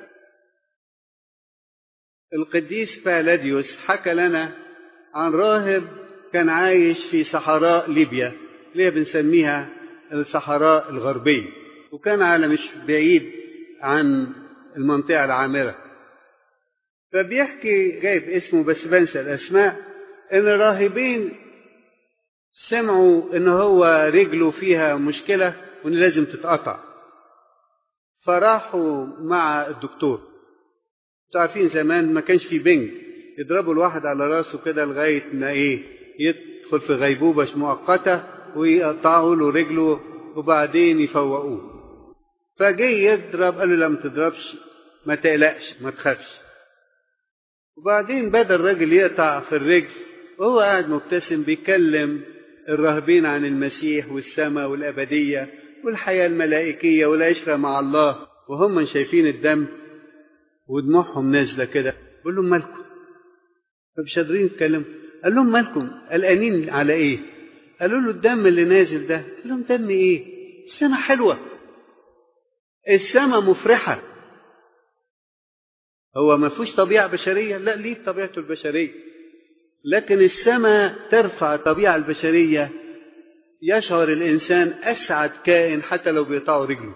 القديس بالاديوس حكى لنا عن راهب كان عايش في صحراء ليبيا اللي هي بنسميها الصحراء الغربية وكان على مش بعيد عن المنطقة العامرة فبيحكي جايب اسمه بس بنسى الأسماء إن الراهبين سمعوا إن هو رجله فيها مشكلة وإن لازم تتقطع فراحوا مع الدكتور عارفين زمان ما كانش في بنج يضربوا الواحد على راسه كده لغاية ما إيه يدخل في غيبوبة مؤقتة ويقطعوا له رجله وبعدين يفوقوه فجه يضرب قال له لا ما تضربش ما تقلقش ما تخافش وبعدين بدأ الراجل يقطع في الرجل وهو قاعد مبتسم بيكلم الراهبين عن المسيح والسماء والأبدية والحياة الملائكية والعشرة مع الله وهم شايفين الدم ودموعهم نازلة كده بقول لهم مالكم فمش قادرين يتكلموا قال لهم مالكم قلقانين على ايه قالوا له الدم اللي نازل ده قال لهم دم ايه السماء حلوة السماء مفرحة هو ما فيهوش طبيعة بشرية لا ليه طبيعته البشرية لكن السماء ترفع الطبيعة البشرية يشعر الإنسان أسعد كائن حتى لو بيقطعوا رجله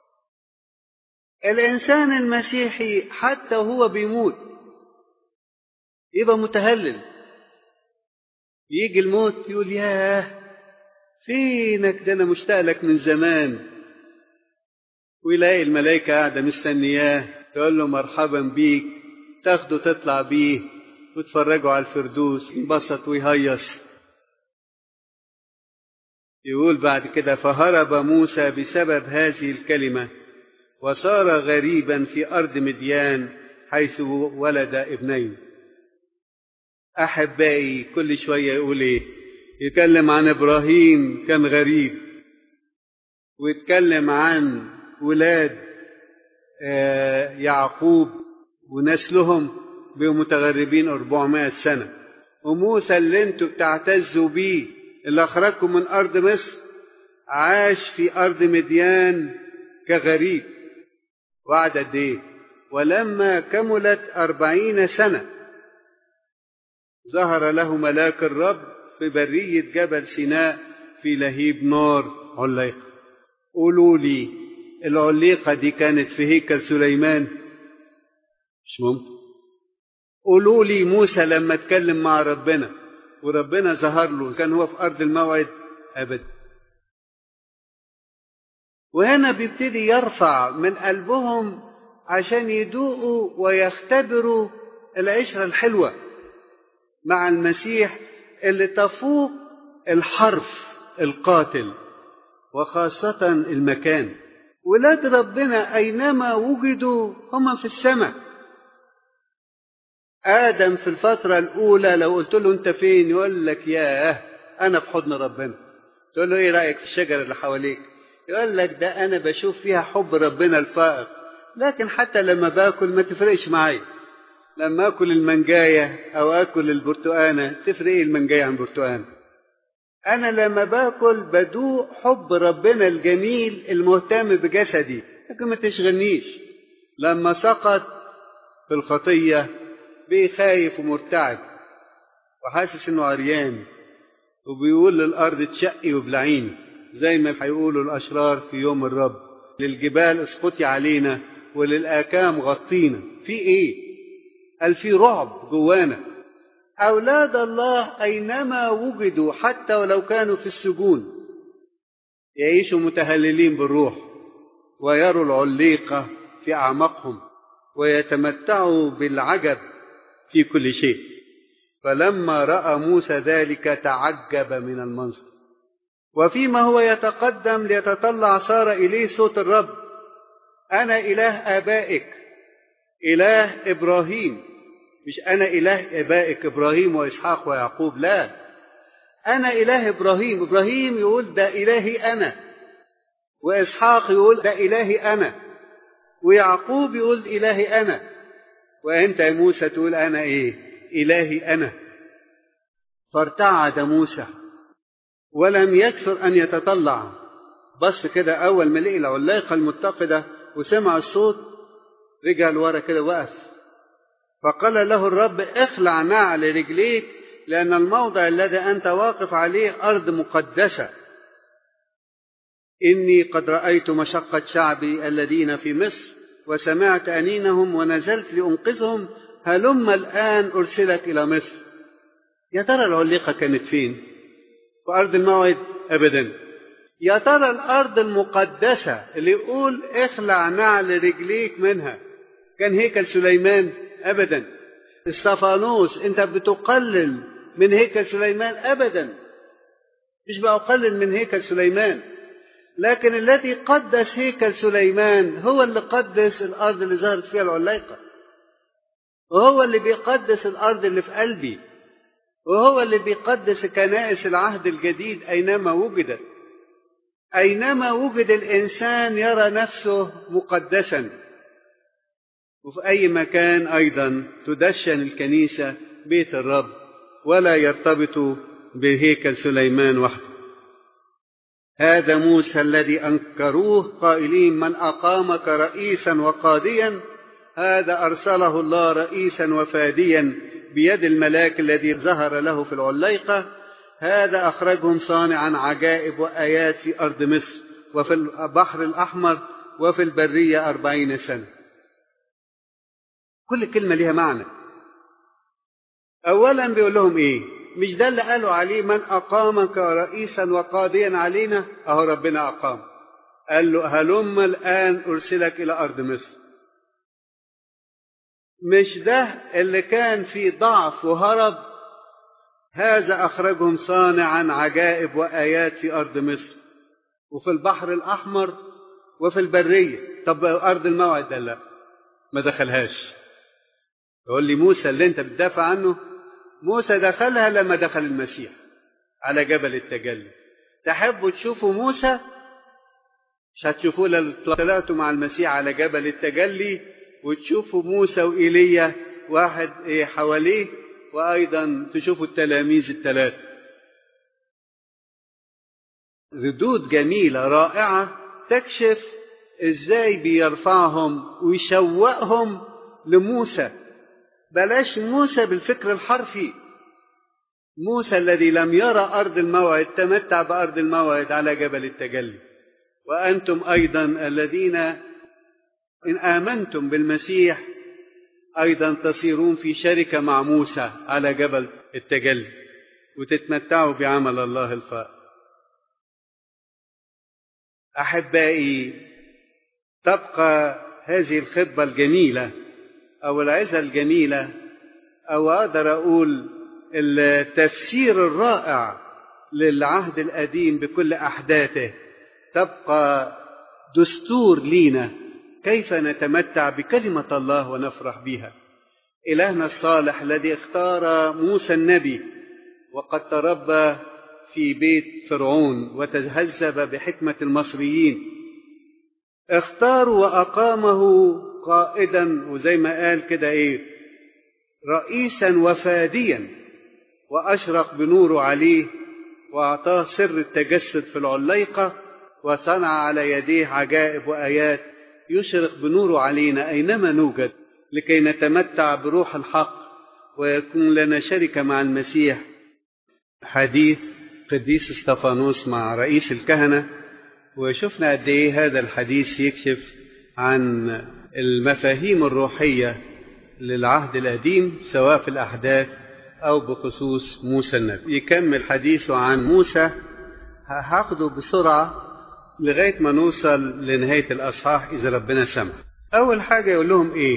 الإنسان المسيحي حتى وهو بيموت يبقى متهلل يجي الموت يقول ياه فينك ده أنا مشتاق لك من زمان ويلاقي الملائكة قاعدة مستنياه تقول له مرحبا بيك تاخده تطلع بيه وتفرجوا على الفردوس ينبسط ويهيص يقول بعد كده فهرب موسى بسبب هذه الكلمة وصار غريبا في أرض مديان حيث ولد ابنين أحبائي كل شوية يقول إيه يتكلم عن إبراهيم كان غريب ويتكلم عن ولاد يعقوب ونسلهم بقوا متغربين 400 سنة وموسى اللي انتوا بتعتزوا بيه اللي أخرجكم من أرض مصر عاش في أرض مديان كغريب وقعد قد إيه؟ ولما كملت أربعين سنة ظهر له ملاك الرب في برية جبل سيناء في لهيب نار عليقة قولوا لي العليقة دي كانت في هيكل سليمان مش ممكن قولوا لي موسى لما اتكلم مع ربنا وربنا ظهر له كان هو في أرض الموعد أبدا وهنا بيبتدي يرفع من قلبهم عشان يدوقوا ويختبروا العشرة الحلوة مع المسيح اللي تفوق الحرف القاتل وخاصة المكان ولاد ربنا أينما وجدوا هم في السماء آدم في الفترة الأولى لو قلت له أنت فين يقول لك ياه أنا في حضن ربنا تقول له إيه رأيك في الشجر اللي حواليك يقول لك ده أنا بشوف فيها حب ربنا الفائق لكن حتى لما باكل ما تفرقش معايا لما اكل المنجاية او اكل البرتقانة تفرق ايه المنجاية عن البرتقانة انا لما باكل بدوق حب ربنا الجميل المهتم بجسدي لكن ما تشغلنيش لما سقط في الخطية بقي خايف ومرتعب وحاسس انه عريان وبيقول للارض تشقي وبلعيني زي ما هيقولوا الاشرار في يوم الرب للجبال اسقطي علينا وللآكام غطينا في ايه قال في رعب جوانا أولاد الله أينما وجدوا حتى ولو كانوا في السجون يعيشوا متهللين بالروح ويروا العليقة في أعماقهم ويتمتعوا بالعجب في كل شيء فلما رأى موسى ذلك تعجب من المنظر وفيما هو يتقدم ليتطلع صار إليه صوت الرب أنا إله آبائك إله إبراهيم مش أنا إله آبائك إبراهيم وإسحاق ويعقوب لا أنا إله إبراهيم إبراهيم يقول ده إلهي أنا وإسحاق يقول ده إلهي أنا ويعقوب يقول إلهي أنا وأنت يا موسى تقول أنا إيه إلهي أنا فارتعد موسى ولم يكثر أن يتطلع بص كده أول ما لقي العلاقة المتقدة وسمع الصوت رجع لورا كده وقف فقال له الرب اخلع نعل رجليك لأن الموضع الذي أنت واقف عليه أرض مقدسة إني قد رأيت مشقة شعبي الذين في مصر وسمعت أنينهم ونزلت لأنقذهم هلم الآن أرسلك إلى مصر يا ترى العليقة كانت فين؟ في أرض الموعد أبدا يا ترى الأرض المقدسة اللي يقول اخلع نعل رجليك منها كان هيكل سليمان أبدا استفانوس أنت بتقلل من هيكل سليمان أبدا مش بقلل من هيكل سليمان لكن الذي قدس هيكل سليمان هو اللي قدس الأرض اللي ظهرت فيها العلاقة وهو اللي بيقدس الأرض اللي في قلبي وهو اللي بيقدس كنائس العهد الجديد أينما وجدت أينما وجد الإنسان يرى نفسه مقدسا وفي أي مكان أيضا تدشن الكنيسة بيت الرب ولا يرتبط بهيكل سليمان وحده هذا موسى الذي أنكروه قائلين من أقامك رئيسا وقاضيا هذا أرسله الله رئيسا وفاديا بيد الملاك الذي ظهر له في العليقة هذا أخرجهم صانعا عجائب وآيات في أرض مصر وفي البحر الأحمر وفي البرية أربعين سنة كل كلمة لها معنى أولا بيقول لهم إيه مش ده اللي قالوا عليه من أقامك رئيسا وقاضيا علينا أهو ربنا أقام قال له هلم الآن أرسلك إلى أرض مصر مش ده اللي كان في ضعف وهرب هذا أخرجهم صانعا عجائب وآيات في أرض مصر وفي البحر الأحمر وفي البرية طب أرض الموعد ده لا ما دخلهاش يقول لي موسى اللي أنت بتدافع عنه موسى دخلها لما دخل المسيح على جبل التجلي تحبوا تشوفوا موسى مش هتشوفوه لو طلعتوا مع المسيح على جبل التجلي وتشوفوا موسى وإيليا واحد إيه حواليه وأيضا تشوفوا التلاميذ الثلاثة ردود جميلة رائعة تكشف ازاي بيرفعهم ويشوقهم لموسى بلاش موسى بالفكر الحرفي موسى الذي لم يرى أرض الموعد تمتع بأرض الموعد على جبل التجلي وأنتم أيضا الذين إن آمنتم بالمسيح أيضا تصيرون في شركة مع موسى على جبل التجلي وتتمتعوا بعمل الله الفائق أحبائي تبقى هذه الخطبة الجميلة أو العزة الجميلة أو أقدر أقول التفسير الرائع للعهد القديم بكل أحداثه تبقى دستور لينا كيف نتمتع بكلمة الله ونفرح بها إلهنا الصالح الذي اختار موسى النبي وقد تربى في بيت فرعون وتهذب بحكمة المصريين اختاروا وأقامه قائدا وزي ما قال كده إيه رئيسا وفاديا وأشرق بنوره عليه وأعطاه سر التجسد في العليقة وصنع على يديه عجائب وآيات يشرق بنوره علينا أينما نوجد لكي نتمتع بروح الحق ويكون لنا شركة مع المسيح حديث قديس استفانوس مع رئيس الكهنة وشفنا قد إيه هذا الحديث يكشف عن المفاهيم الروحية للعهد القديم سواء في الأحداث أو بخصوص موسى النبي يكمل حديثه عن موسى هاخده بسرعة لغاية ما نوصل لنهاية الأصحاح إذا ربنا سمح أول حاجة يقول لهم إيه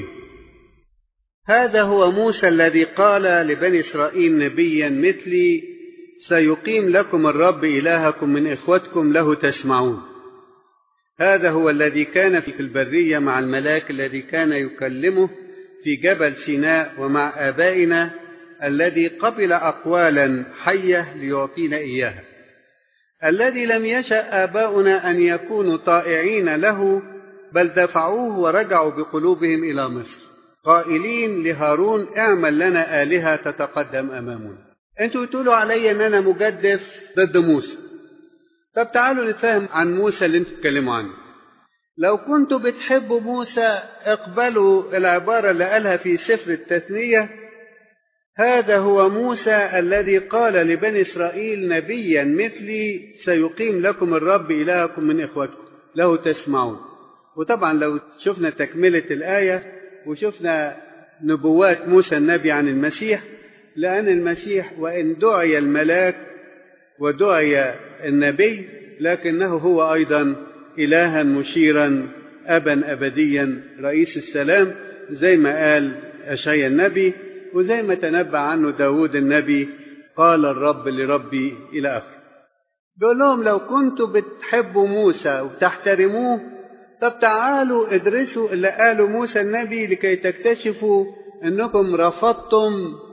هذا هو موسى الذي قال لبني إسرائيل نبيا مثلي سيقيم لكم الرب إلهكم من إخوتكم له تسمعون هذا هو الذي كان في البرية مع الملاك الذي كان يكلمه في جبل سيناء ومع آبائنا الذي قبل أقوالا حية ليعطينا إياها الذي لم يشأ آباؤنا أن يكونوا طائعين له بل دفعوه ورجعوا بقلوبهم إلى مصر قائلين لهارون اعمل لنا آلهة تتقدم أمامنا أنتوا بتقولوا علي أن أنا مجدف ضد موسى طب تعالوا نتفاهم عن موسى اللي انتوا بتتكلموا عنه لو كنتوا بتحبوا موسى اقبلوا العبارة اللي قالها في سفر التثنية هذا هو موسى الذي قال لبني إسرائيل نبيا مثلي سيقيم لكم الرب إلهكم من إخوتكم له تسمعون وطبعا لو شفنا تكملة الآية وشفنا نبوات موسى النبي عن المسيح لأن المسيح وإن دعي الملاك ودعي النبي لكنه هو أيضا إلها مشيرا أبا أبديا رئيس السلام زي ما قال أشعيا النبي وزي ما تنبأ عنه داود النبي قال الرب لربي إلى آخره بيقول لهم لو كنتوا بتحبوا موسى وبتحترموه طب تعالوا ادرسوا اللي قاله موسى النبي لكي تكتشفوا انكم رفضتم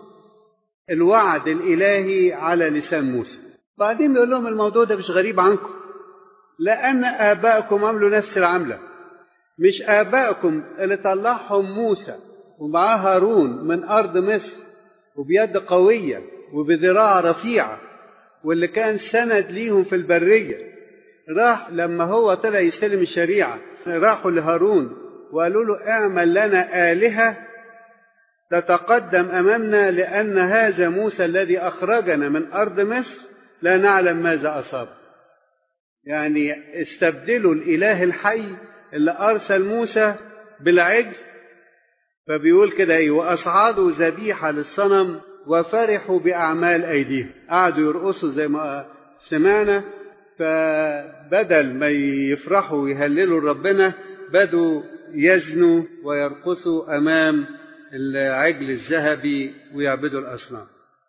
الوعد الالهي على لسان موسى بعدين بيقول لهم الموضوع ده مش غريب عنكم لان ابائكم عملوا نفس العمله مش ابائكم اللي طلعهم موسى ومعاه هارون من ارض مصر وبيد قويه وبذراع رفيعه واللي كان سند ليهم في البريه راح لما هو طلع يستلم الشريعه راحوا لهارون وقالوا له اعمل لنا الهه تتقدم امامنا لان هذا موسى الذي اخرجنا من ارض مصر لا نعلم ماذا اصاب يعني استبدلوا الاله الحي اللي ارسل موسى بالعجل فبيقول كده ايه واصعدوا ذبيحه للصنم وفرحوا باعمال ايديهم قعدوا يرقصوا زي ما سمعنا فبدل ما يفرحوا ويهللوا ربنا بدوا يزنوا ويرقصوا امام العجل الذهبي ويعبدوا الاصنام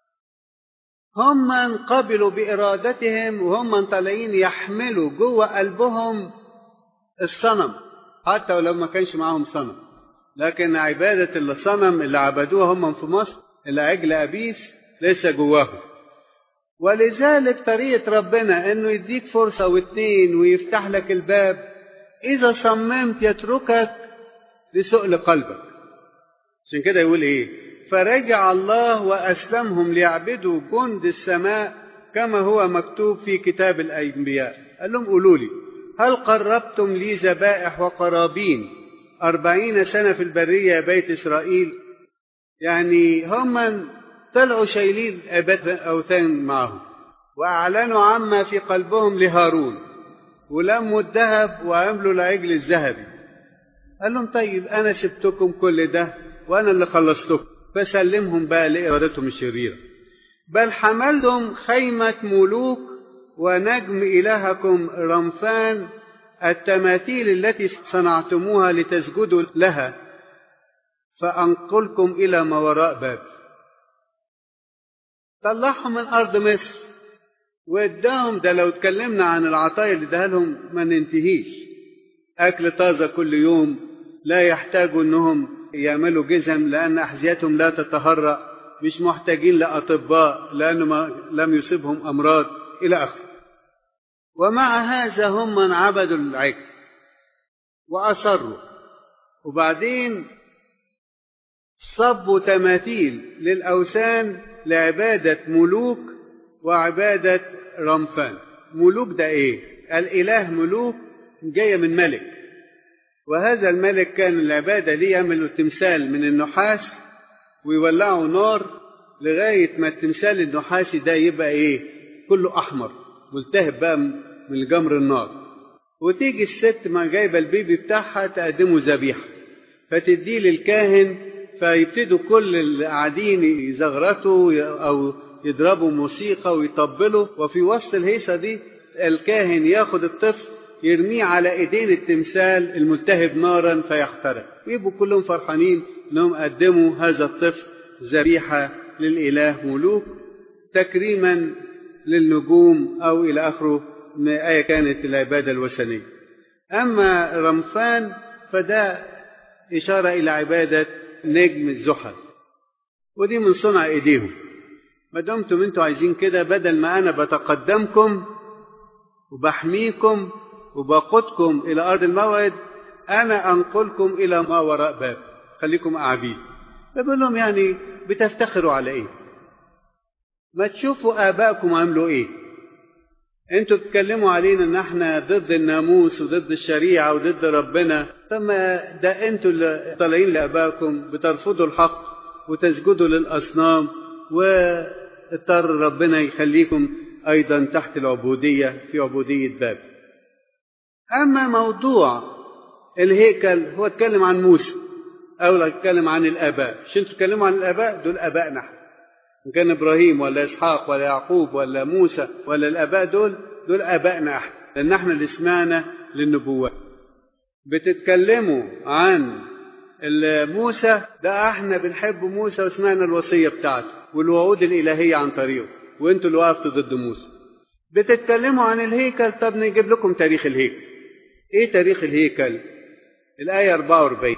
هم من قبلوا بارادتهم وهم من طالعين يحملوا جوه قلبهم الصنم حتى ولو ما كانش معاهم صنم لكن عبادة الصنم اللي عبدوها هم في مصر العجل أبيس لسه جواهم ولذلك طريقة ربنا انه يديك فرصة واتنين ويفتح لك الباب اذا صممت يتركك لسؤل قلبك عشان كده يقول ايه فرجع الله واسلمهم ليعبدوا جند السماء كما هو مكتوب في كتاب الانبياء قال لهم قولوا لي هل قربتم لي ذبائح وقرابين أربعين سنة في البرية يا بيت إسرائيل يعني هم طلعوا شايلين عبادة أوثان معهم وأعلنوا عما في قلبهم لهارون ولموا الذهب وعملوا العجل الذهبي قال لهم طيب أنا سبتكم كل ده وأنا اللي خلصتكم فسلمهم بقى لإرادتهم الشريرة بل حملتم خيمة ملوك ونجم إلهكم رمفان التماثيل التي صنعتموها لتسجدوا لها فأنقلكم إلى ما وراء باب طلعهم من أرض مصر واداهم ده لو اتكلمنا عن العطايا اللي اداها لهم ما ننتهيش أكل طازة كل يوم لا يحتاجوا أنهم يعملوا جزم لأن أحذيتهم لا تتهرأ مش محتاجين لأطباء لأنه ما لم يصيبهم أمراض إلى آخره ومع هذا هم من عبدوا العجل وأصروا وبعدين صبوا تماثيل للأوثان لعبادة ملوك وعبادة رمفان ملوك ده إيه؟ الإله ملوك جاية من ملك وهذا الملك كان العبادة ليه يعملوا تمثال من النحاس ويولعوا نار لغاية ما التمثال النحاسي ده يبقى إيه؟ كله أحمر ملتهب بقى من جمر النار وتيجي الست ما جايبه البيبي بتاعها تقدمه ذبيحه فتديه للكاهن فيبتدوا كل اللي قاعدين يزغرطوا او يضربوا موسيقى ويطبلوا وفي وسط الهيصه دي الكاهن ياخد الطفل يرميه على ايدين التمثال الملتهب نارا فيحترق ويبقوا كلهم فرحانين انهم قدموا هذا الطفل ذبيحه للاله ملوك تكريما للنجوم أو إلى آخره من آية كانت العبادة الوثنية أما رمفان فده إشارة إلى عبادة نجم الزحل ودي من صنع إيديهم ما دمتم أنتوا عايزين كده بدل ما أنا بتقدمكم وبحميكم وبقودكم إلى أرض الموعد أنا أنقلكم إلى ما وراء باب خليكم أعبيد بقول لهم يعني بتفتخروا على إيه ما تشوفوا آبائكم عملوا إيه انتوا بتتكلموا علينا ان احنا ضد الناموس وضد الشريعة وضد ربنا طب ما ده انتوا اللي طالعين لآبائكم بترفضوا الحق وتسجدوا للأصنام واضطر ربنا يخليكم أيضا تحت العبودية في عبودية باب أما موضوع الهيكل هو اتكلم عن موسى أو اتكلم عن الآباء مش انتوا تتكلموا عن الآباء دول آبائنا احنا إن كان إبراهيم ولا إسحاق ولا يعقوب ولا موسى ولا الآباء دول دول آبائنا إحنا لأن إحنا اللي سمعنا للنبوات بتتكلموا عن موسى ده إحنا بنحب موسى وسمعنا الوصية بتاعته والوعود الإلهية عن طريقه وأنتوا اللي وقفتوا ضد موسى بتتكلموا عن الهيكل طب نجيب لكم تاريخ الهيكل إيه تاريخ الهيكل الآية 44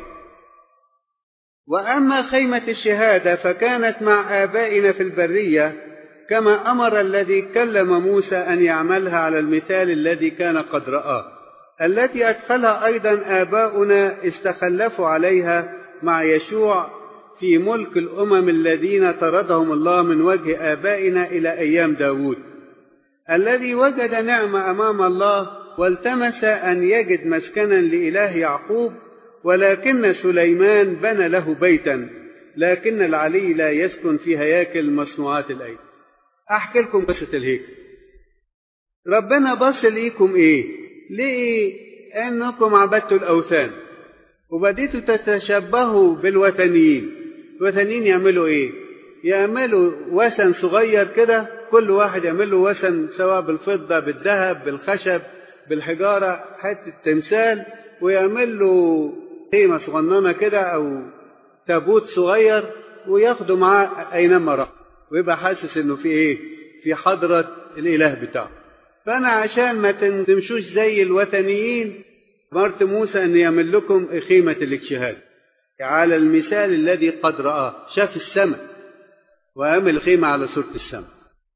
واما خيمه الشهاده فكانت مع ابائنا في البريه كما امر الذي كلم موسى ان يعملها على المثال الذي كان قد راه التي ادخلها ايضا اباؤنا استخلفوا عليها مع يشوع في ملك الامم الذين طردهم الله من وجه ابائنا الى ايام داود الذي وجد نعمه امام الله والتمس ان يجد مسكنا لاله يعقوب ولكن سليمان بنى له بيتا لكن العلي لا يسكن في هياكل مصنوعات الايدي احكي لكم قصه الهيكل ربنا بص ليكم ايه ليه انكم عبدتوا الاوثان وبديتوا تتشبهوا بالوثنيين الوثنيين يعملوا ايه يعملوا وثن صغير كده كل واحد يعمل له وثن سواء بالفضه بالذهب بالخشب بالحجاره حته تمثال ويعمل له خيمة صغننة كده أو تابوت صغير وياخده معاه أينما راح ويبقى حاسس إنه في إيه؟ في حضرة الإله بتاعه. فأنا عشان ما تمشوش زي الوثنيين أمرت موسى أن يعمل لكم خيمة الاجتهاد على المثال الذي قد رآه شاف السماء وعمل خيمة على صورة السماء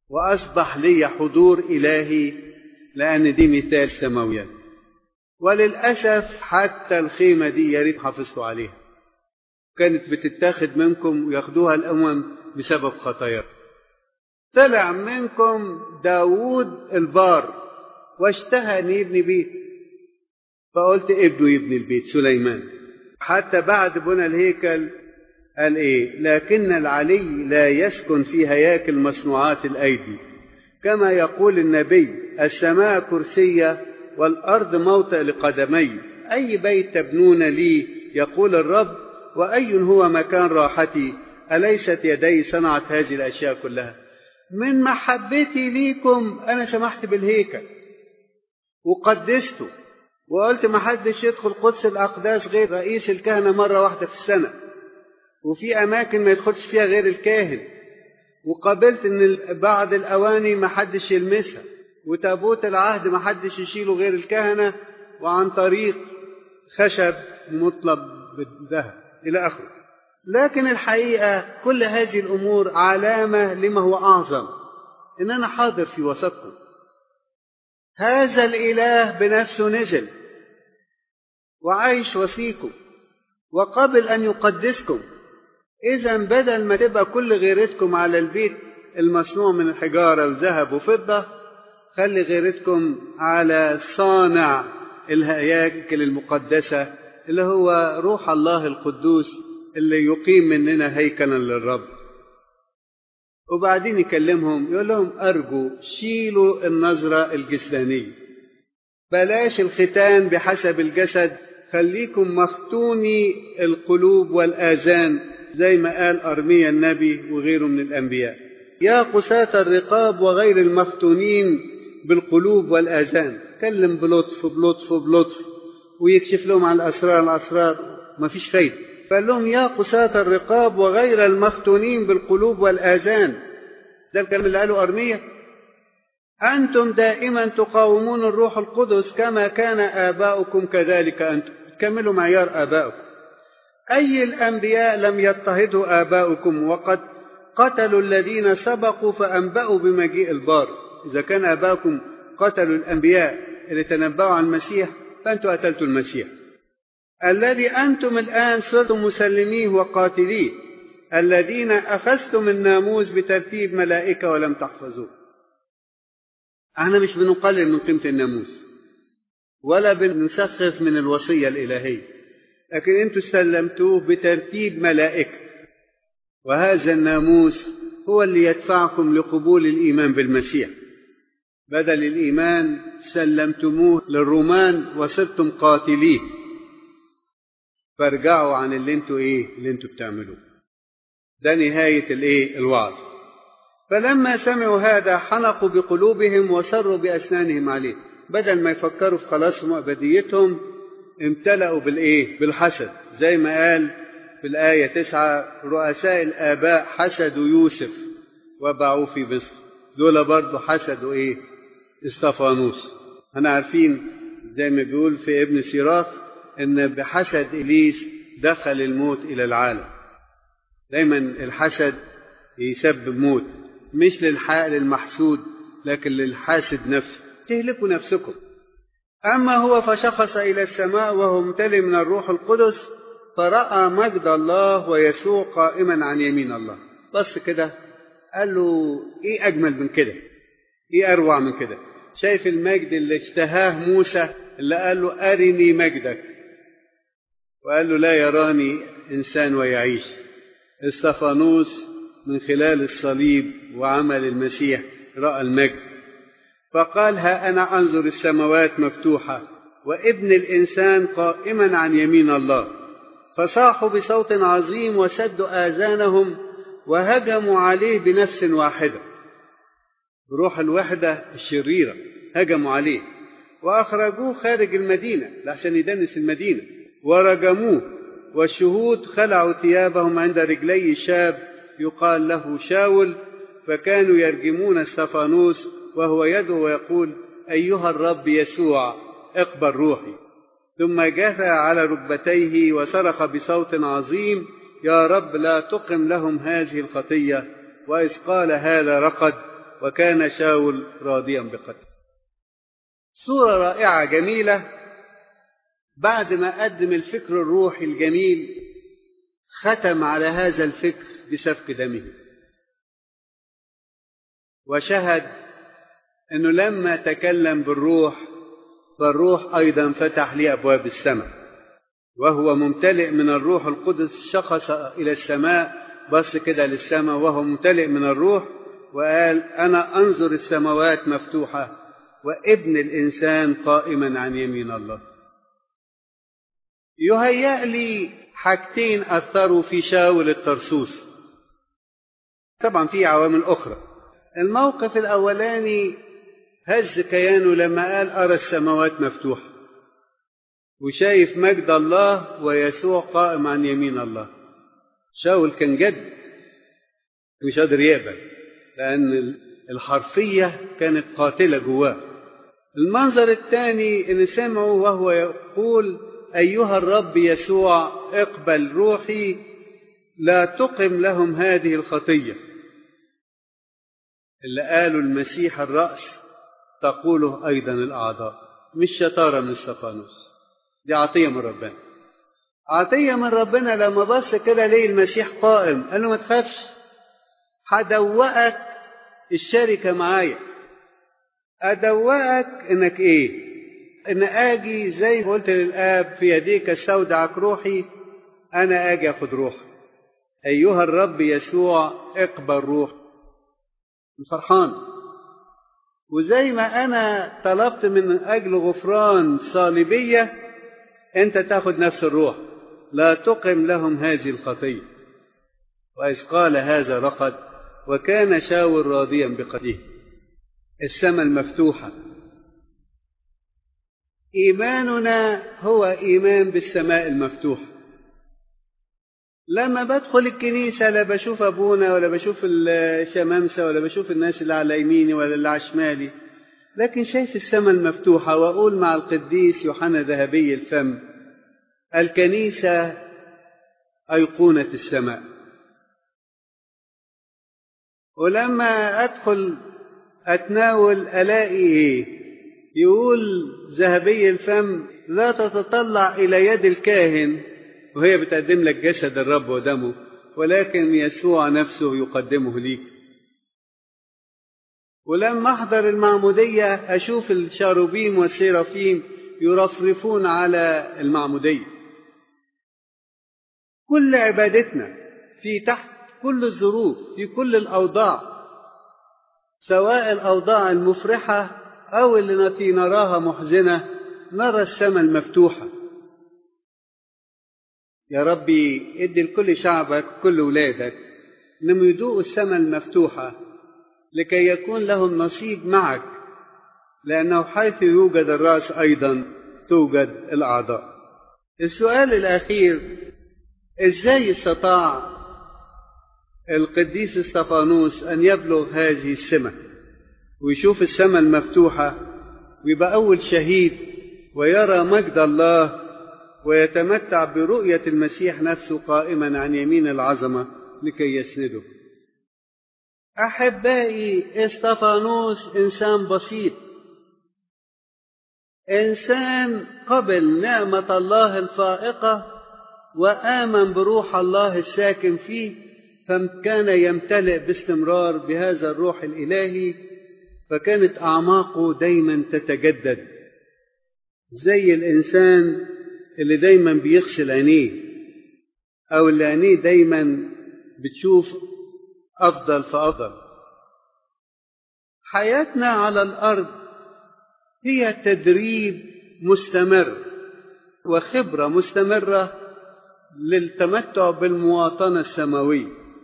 وأصبح لي حضور إلهي لأن دي مثال سماويات وللأسف حتى الخيمة دي يا ريت حافظتوا عليها كانت بتتاخد منكم وياخدوها الأمم بسبب خطايا طلع منكم داوود البار واشتهى أن يبني بيت فقلت ابنه يبني البيت سليمان حتى بعد بنى الهيكل قال ايه لكن العلي لا يسكن في هياكل مصنوعات الايدي كما يقول النبي السماء كرسية والأرض موطئ لقدمي أي بيت تبنون لي يقول الرب وأي هو مكان راحتي أليست يدي صنعت هذه الأشياء كلها من محبتي ليكم أنا سمحت بالهيكل وقدسته وقلت ما حدش يدخل قدس الأقداس غير رئيس الكهنة مرة واحدة في السنة وفي أماكن ما يدخلش فيها غير الكاهن وقابلت ان بعض الاواني ما حدش يلمسها وتابوت العهد ما حدش يشيله غير الكهنه وعن طريق خشب مطلب بالذهب الى اخره لكن الحقيقه كل هذه الامور علامه لما هو اعظم ان انا حاضر في وسطكم هذا الاله بنفسه نزل وعايش وفيكم وقبل ان يقدسكم إذا بدل ما تبقى كل غيرتكم على البيت المصنوع من الحجارة وذهب وفضة خلي غيرتكم على صانع الهياكل المقدسة اللي هو روح الله القدوس اللي يقيم مننا هيكلا للرب وبعدين يكلمهم يقول لهم أرجو شيلوا النظرة الجسدانية بلاش الختان بحسب الجسد خليكم مختوني القلوب والآذان زي ما قال أرميا النبي وغيره من الأنبياء يا قساة الرقاب وغير المفتونين بالقلوب والآذان كلم بلطف بلطف بلطف ويكشف لهم عن الأسرار الأسرار ما فيش فايدة فقال لهم يا قساة الرقاب وغير المفتونين بالقلوب والآذان ده الكلام اللي قاله أرميا أنتم دائما تقاومون الروح القدس كما كان آباؤكم كذلك أنتم كملوا معيار آباؤكم أي الأنبياء لم يضطهدوا آباؤكم وقد قتلوا الذين سبقوا فأنبأوا بمجيء البار إذا كان آباؤكم قتلوا الأنبياء اللي تنبأوا عن المسيح فأنتم قتلتوا المسيح الذي أنتم الآن صرتم مسلميه وقاتليه الذين أخذتم الناموس بترتيب ملائكة ولم تحفظوه احنا مش بنقلل من قيمة الناموس ولا بنسخف من الوصية الإلهية لكن انتوا سلمتوه بترتيب ملائكة وهذا الناموس هو اللي يدفعكم لقبول الإيمان بالمسيح بدل الإيمان سلمتموه للرومان وصرتم قاتليه فارجعوا عن اللي انتوا ايه اللي انتوا بتعملوه ده نهاية الايه الوعظ فلما سمعوا هذا حنقوا بقلوبهم وسروا بأسنانهم عليه بدل ما يفكروا في خلاصهم وأبديتهم امتلأوا بالإيه؟ بالحسد زي ما قال في الآية تسعة رؤساء الآباء حسدوا يوسف وباعوه في مصر دول برضه حسدوا إيه؟ استفانوس احنا عارفين زي ما بيقول في ابن سيراف إن بحسد إبليس دخل الموت إلى العالم دايما الحسد يسبب موت مش للحق للمحسود لكن للحاسد نفسه تهلكوا نفسكم أما هو فشخص إلى السماء وهو ممتلئ من الروح القدس فرأى مجد الله ويسوع قائما عن يمين الله بص كده قال له إيه أجمل من كده إيه أروع من كده شايف المجد اللي اشتهاه موسى اللي قال له أرني مجدك وقال له لا يراني إنسان ويعيش استفانوس من خلال الصليب وعمل المسيح رأى المجد فقال ها أنا أنظر السماوات مفتوحة وابن الإنسان قائما عن يمين الله فصاحوا بصوت عظيم وسدوا آذانهم وهجموا عليه بنفس واحدة بروح الوحدة الشريرة هجموا عليه وأخرجوه خارج المدينة لعشان يدنس المدينة ورجموه والشهود خلعوا ثيابهم عند رجلي شاب يقال له شاول فكانوا يرجمون استفانوس وهو يدعو ويقول أيها الرب يسوع اقبل روحي ثم جثى على ركبتيه وصرخ بصوت عظيم يا رب لا تقم لهم هذه الخطية وإذ قال هذا رقد وكان شاول راضيا بقتله صورة رائعة جميلة بعد ما قدم الفكر الروحي الجميل ختم على هذا الفكر بسفك دمه وشهد انه لما تكلم بالروح فالروح ايضا فتح لي ابواب السماء وهو ممتلئ من الروح القدس شخص الى السماء بص كده للسماء وهو ممتلئ من الروح وقال انا انظر السماوات مفتوحه وابن الانسان قائما عن يمين الله يهيأ لي حاجتين اثروا في شاول الطرسوس طبعا في عوامل اخرى الموقف الاولاني هز كيانه لما قال ارى السماوات مفتوحه وشايف مجد الله ويسوع قائم عن يمين الله شاول كان جد مش قادر يقبل لأن الحرفية كانت قاتلة جواه المنظر الثاني إن سمعه وهو يقول أيها الرب يسوع اقبل روحي لا تقم لهم هذه الخطية اللي قالوا المسيح الرأس تقوله أيضا الأعضاء مش شطارة من استفانوس دي عطية من ربنا عطية من ربنا لما بص كده ليه المسيح قائم قال له ما تخافش هدوقك الشركة معايا أدوقك إنك إيه؟ إن آجي زي ما قلت للآب في يديك استودعك روحي أنا آجي أخد روحك أيها الرب يسوع اقبل روح فرحان وزي ما أنا طلبت من أجل غفران صليبية أنت تاخد نفس الروح لا تقم لهم هذه الخطية وإذ قال هذا رقد وكان شاور راضيا بقتله السماء المفتوحة إيماننا هو إيمان بالسماء المفتوحة لما بدخل الكنيسة لا بشوف أبونا ولا بشوف الشمامسة ولا بشوف الناس اللي على يميني ولا اللي على شمالي لكن شايف السماء المفتوحة وأقول مع القديس يوحنا ذهبي الفم الكنيسة أيقونة السماء ولما أدخل أتناول ألاقي إيه يقول ذهبي الفم لا تتطلع إلى يد الكاهن وهي بتقدم لك جسد الرب ودمه ولكن يسوع نفسه يقدمه ليك ولما أحضر المعمودية أشوف الشاروبيم والسيرافيم يرفرفون على المعمودية كل عبادتنا في تحت كل الظروف في كل الأوضاع سواء الأوضاع المفرحة أو اللي التي نراها محزنة نرى السماء المفتوحة يا ربي ادي لكل شعبك وكل ولادك انهم يذوقوا السماء المفتوحة لكي يكون لهم نصيب معك لأنه حيث يوجد الرأس أيضا توجد الأعضاء السؤال الأخير إزاي استطاع القديس استفانوس أن يبلغ هذه السمة ويشوف السماء المفتوحة ويبقى أول شهيد ويرى مجد الله ويتمتع برؤية المسيح نفسه قائما عن يمين العظمة لكي يسنده أحبائي استفانوس إنسان بسيط إنسان قبل نعمة الله الفائقة وآمن بروح الله الساكن فيه فكان يمتلئ باستمرار بهذا الروح الإلهي فكانت أعماقه دايما تتجدد زي الإنسان اللي دايما بيغسل عينيه أو اللي عينيه دايما بتشوف أفضل فأفضل حياتنا على الأرض هي تدريب مستمر وخبرة مستمرة للتمتع بالمواطنة السماوية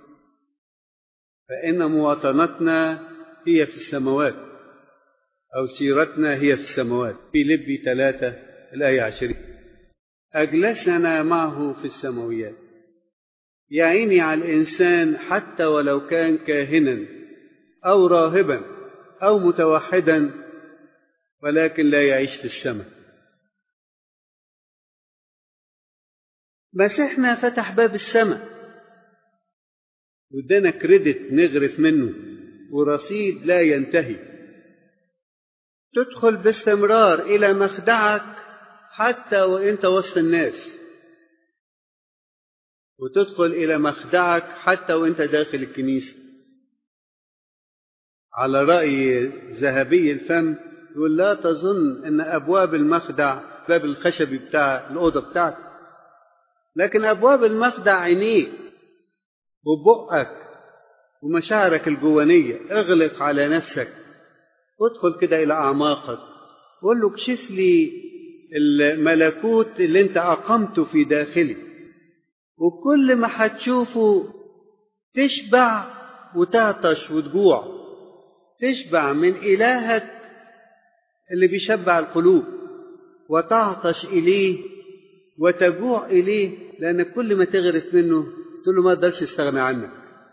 فإن مواطنتنا هي في السماوات أو سيرتنا هي في السماوات في لبي ثلاثة الآية عشرين أجلسنا معه في السماويات يعيني على الإنسان حتى ولو كان كاهنا أو راهبا أو متوحدا ولكن لا يعيش في السماء مسيحنا فتح باب السماء وادانا كريدت نغرف منه ورصيد لا ينتهي تدخل باستمرار إلى مخدعك حتى وإنت وسط الناس وتدخل إلى مخدعك حتى وإنت داخل الكنيسة على رأي ذهبي الفم يقول لا تظن أن أبواب المخدع باب الخشبي بتاع الأوضة بتاعتك لكن أبواب المخدع عينيك وبقك ومشاعرك الجوانية اغلق على نفسك ادخل كده إلى أعماقك قول له اكشف لي الملكوت اللي انت أقمته في داخلي وكل ما هتشوفه تشبع وتعطش وتجوع تشبع من إلهك اللي بيشبع القلوب وتعطش إليه وتجوع إليه لأن كل ما تغرف منه تقول له ما أقدرش أستغنى عنك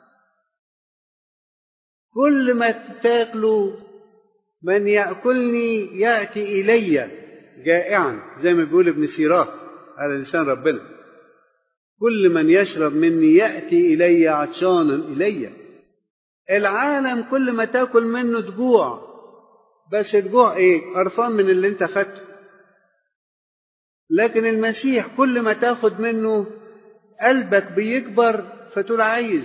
كل ما تاكله من يأكلني يأتي إلي جائعا زي ما بيقول ابن سيراه على لسان ربنا كل من يشرب مني يأتي إلي عطشانا إلي العالم كل ما تاكل منه تجوع بس تجوع ايه قرفان من اللي انت خدته لكن المسيح كل ما تاخد منه قلبك بيكبر فتقول عايز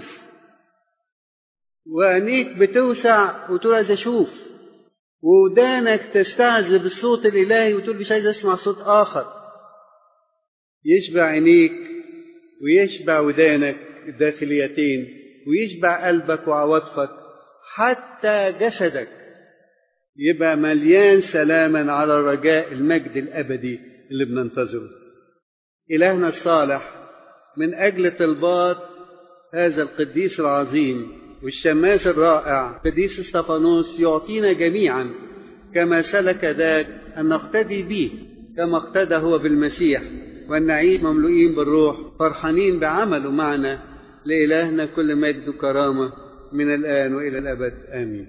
وعينيك بتوسع وتقول عايز اشوف ودانك تستعذب الصوت الالهي وتقول مش عايز اسمع صوت اخر يشبع عينيك ويشبع ودانك الداخليتين ويشبع قلبك وعواطفك حتى جسدك يبقى مليان سلاما على رجاء المجد الابدي اللي بننتظره الهنا الصالح من اجل طلبات هذا القديس العظيم والشماس الرائع قديس استفانوس يعطينا جميعا كما سلك ذاك ان نقتدي به كما اقتدى هو بالمسيح وان نعيش مملوئين بالروح فرحانين بعمله معنا لإلهنا كل مجد وكرامة من الآن وإلى الأبد آمين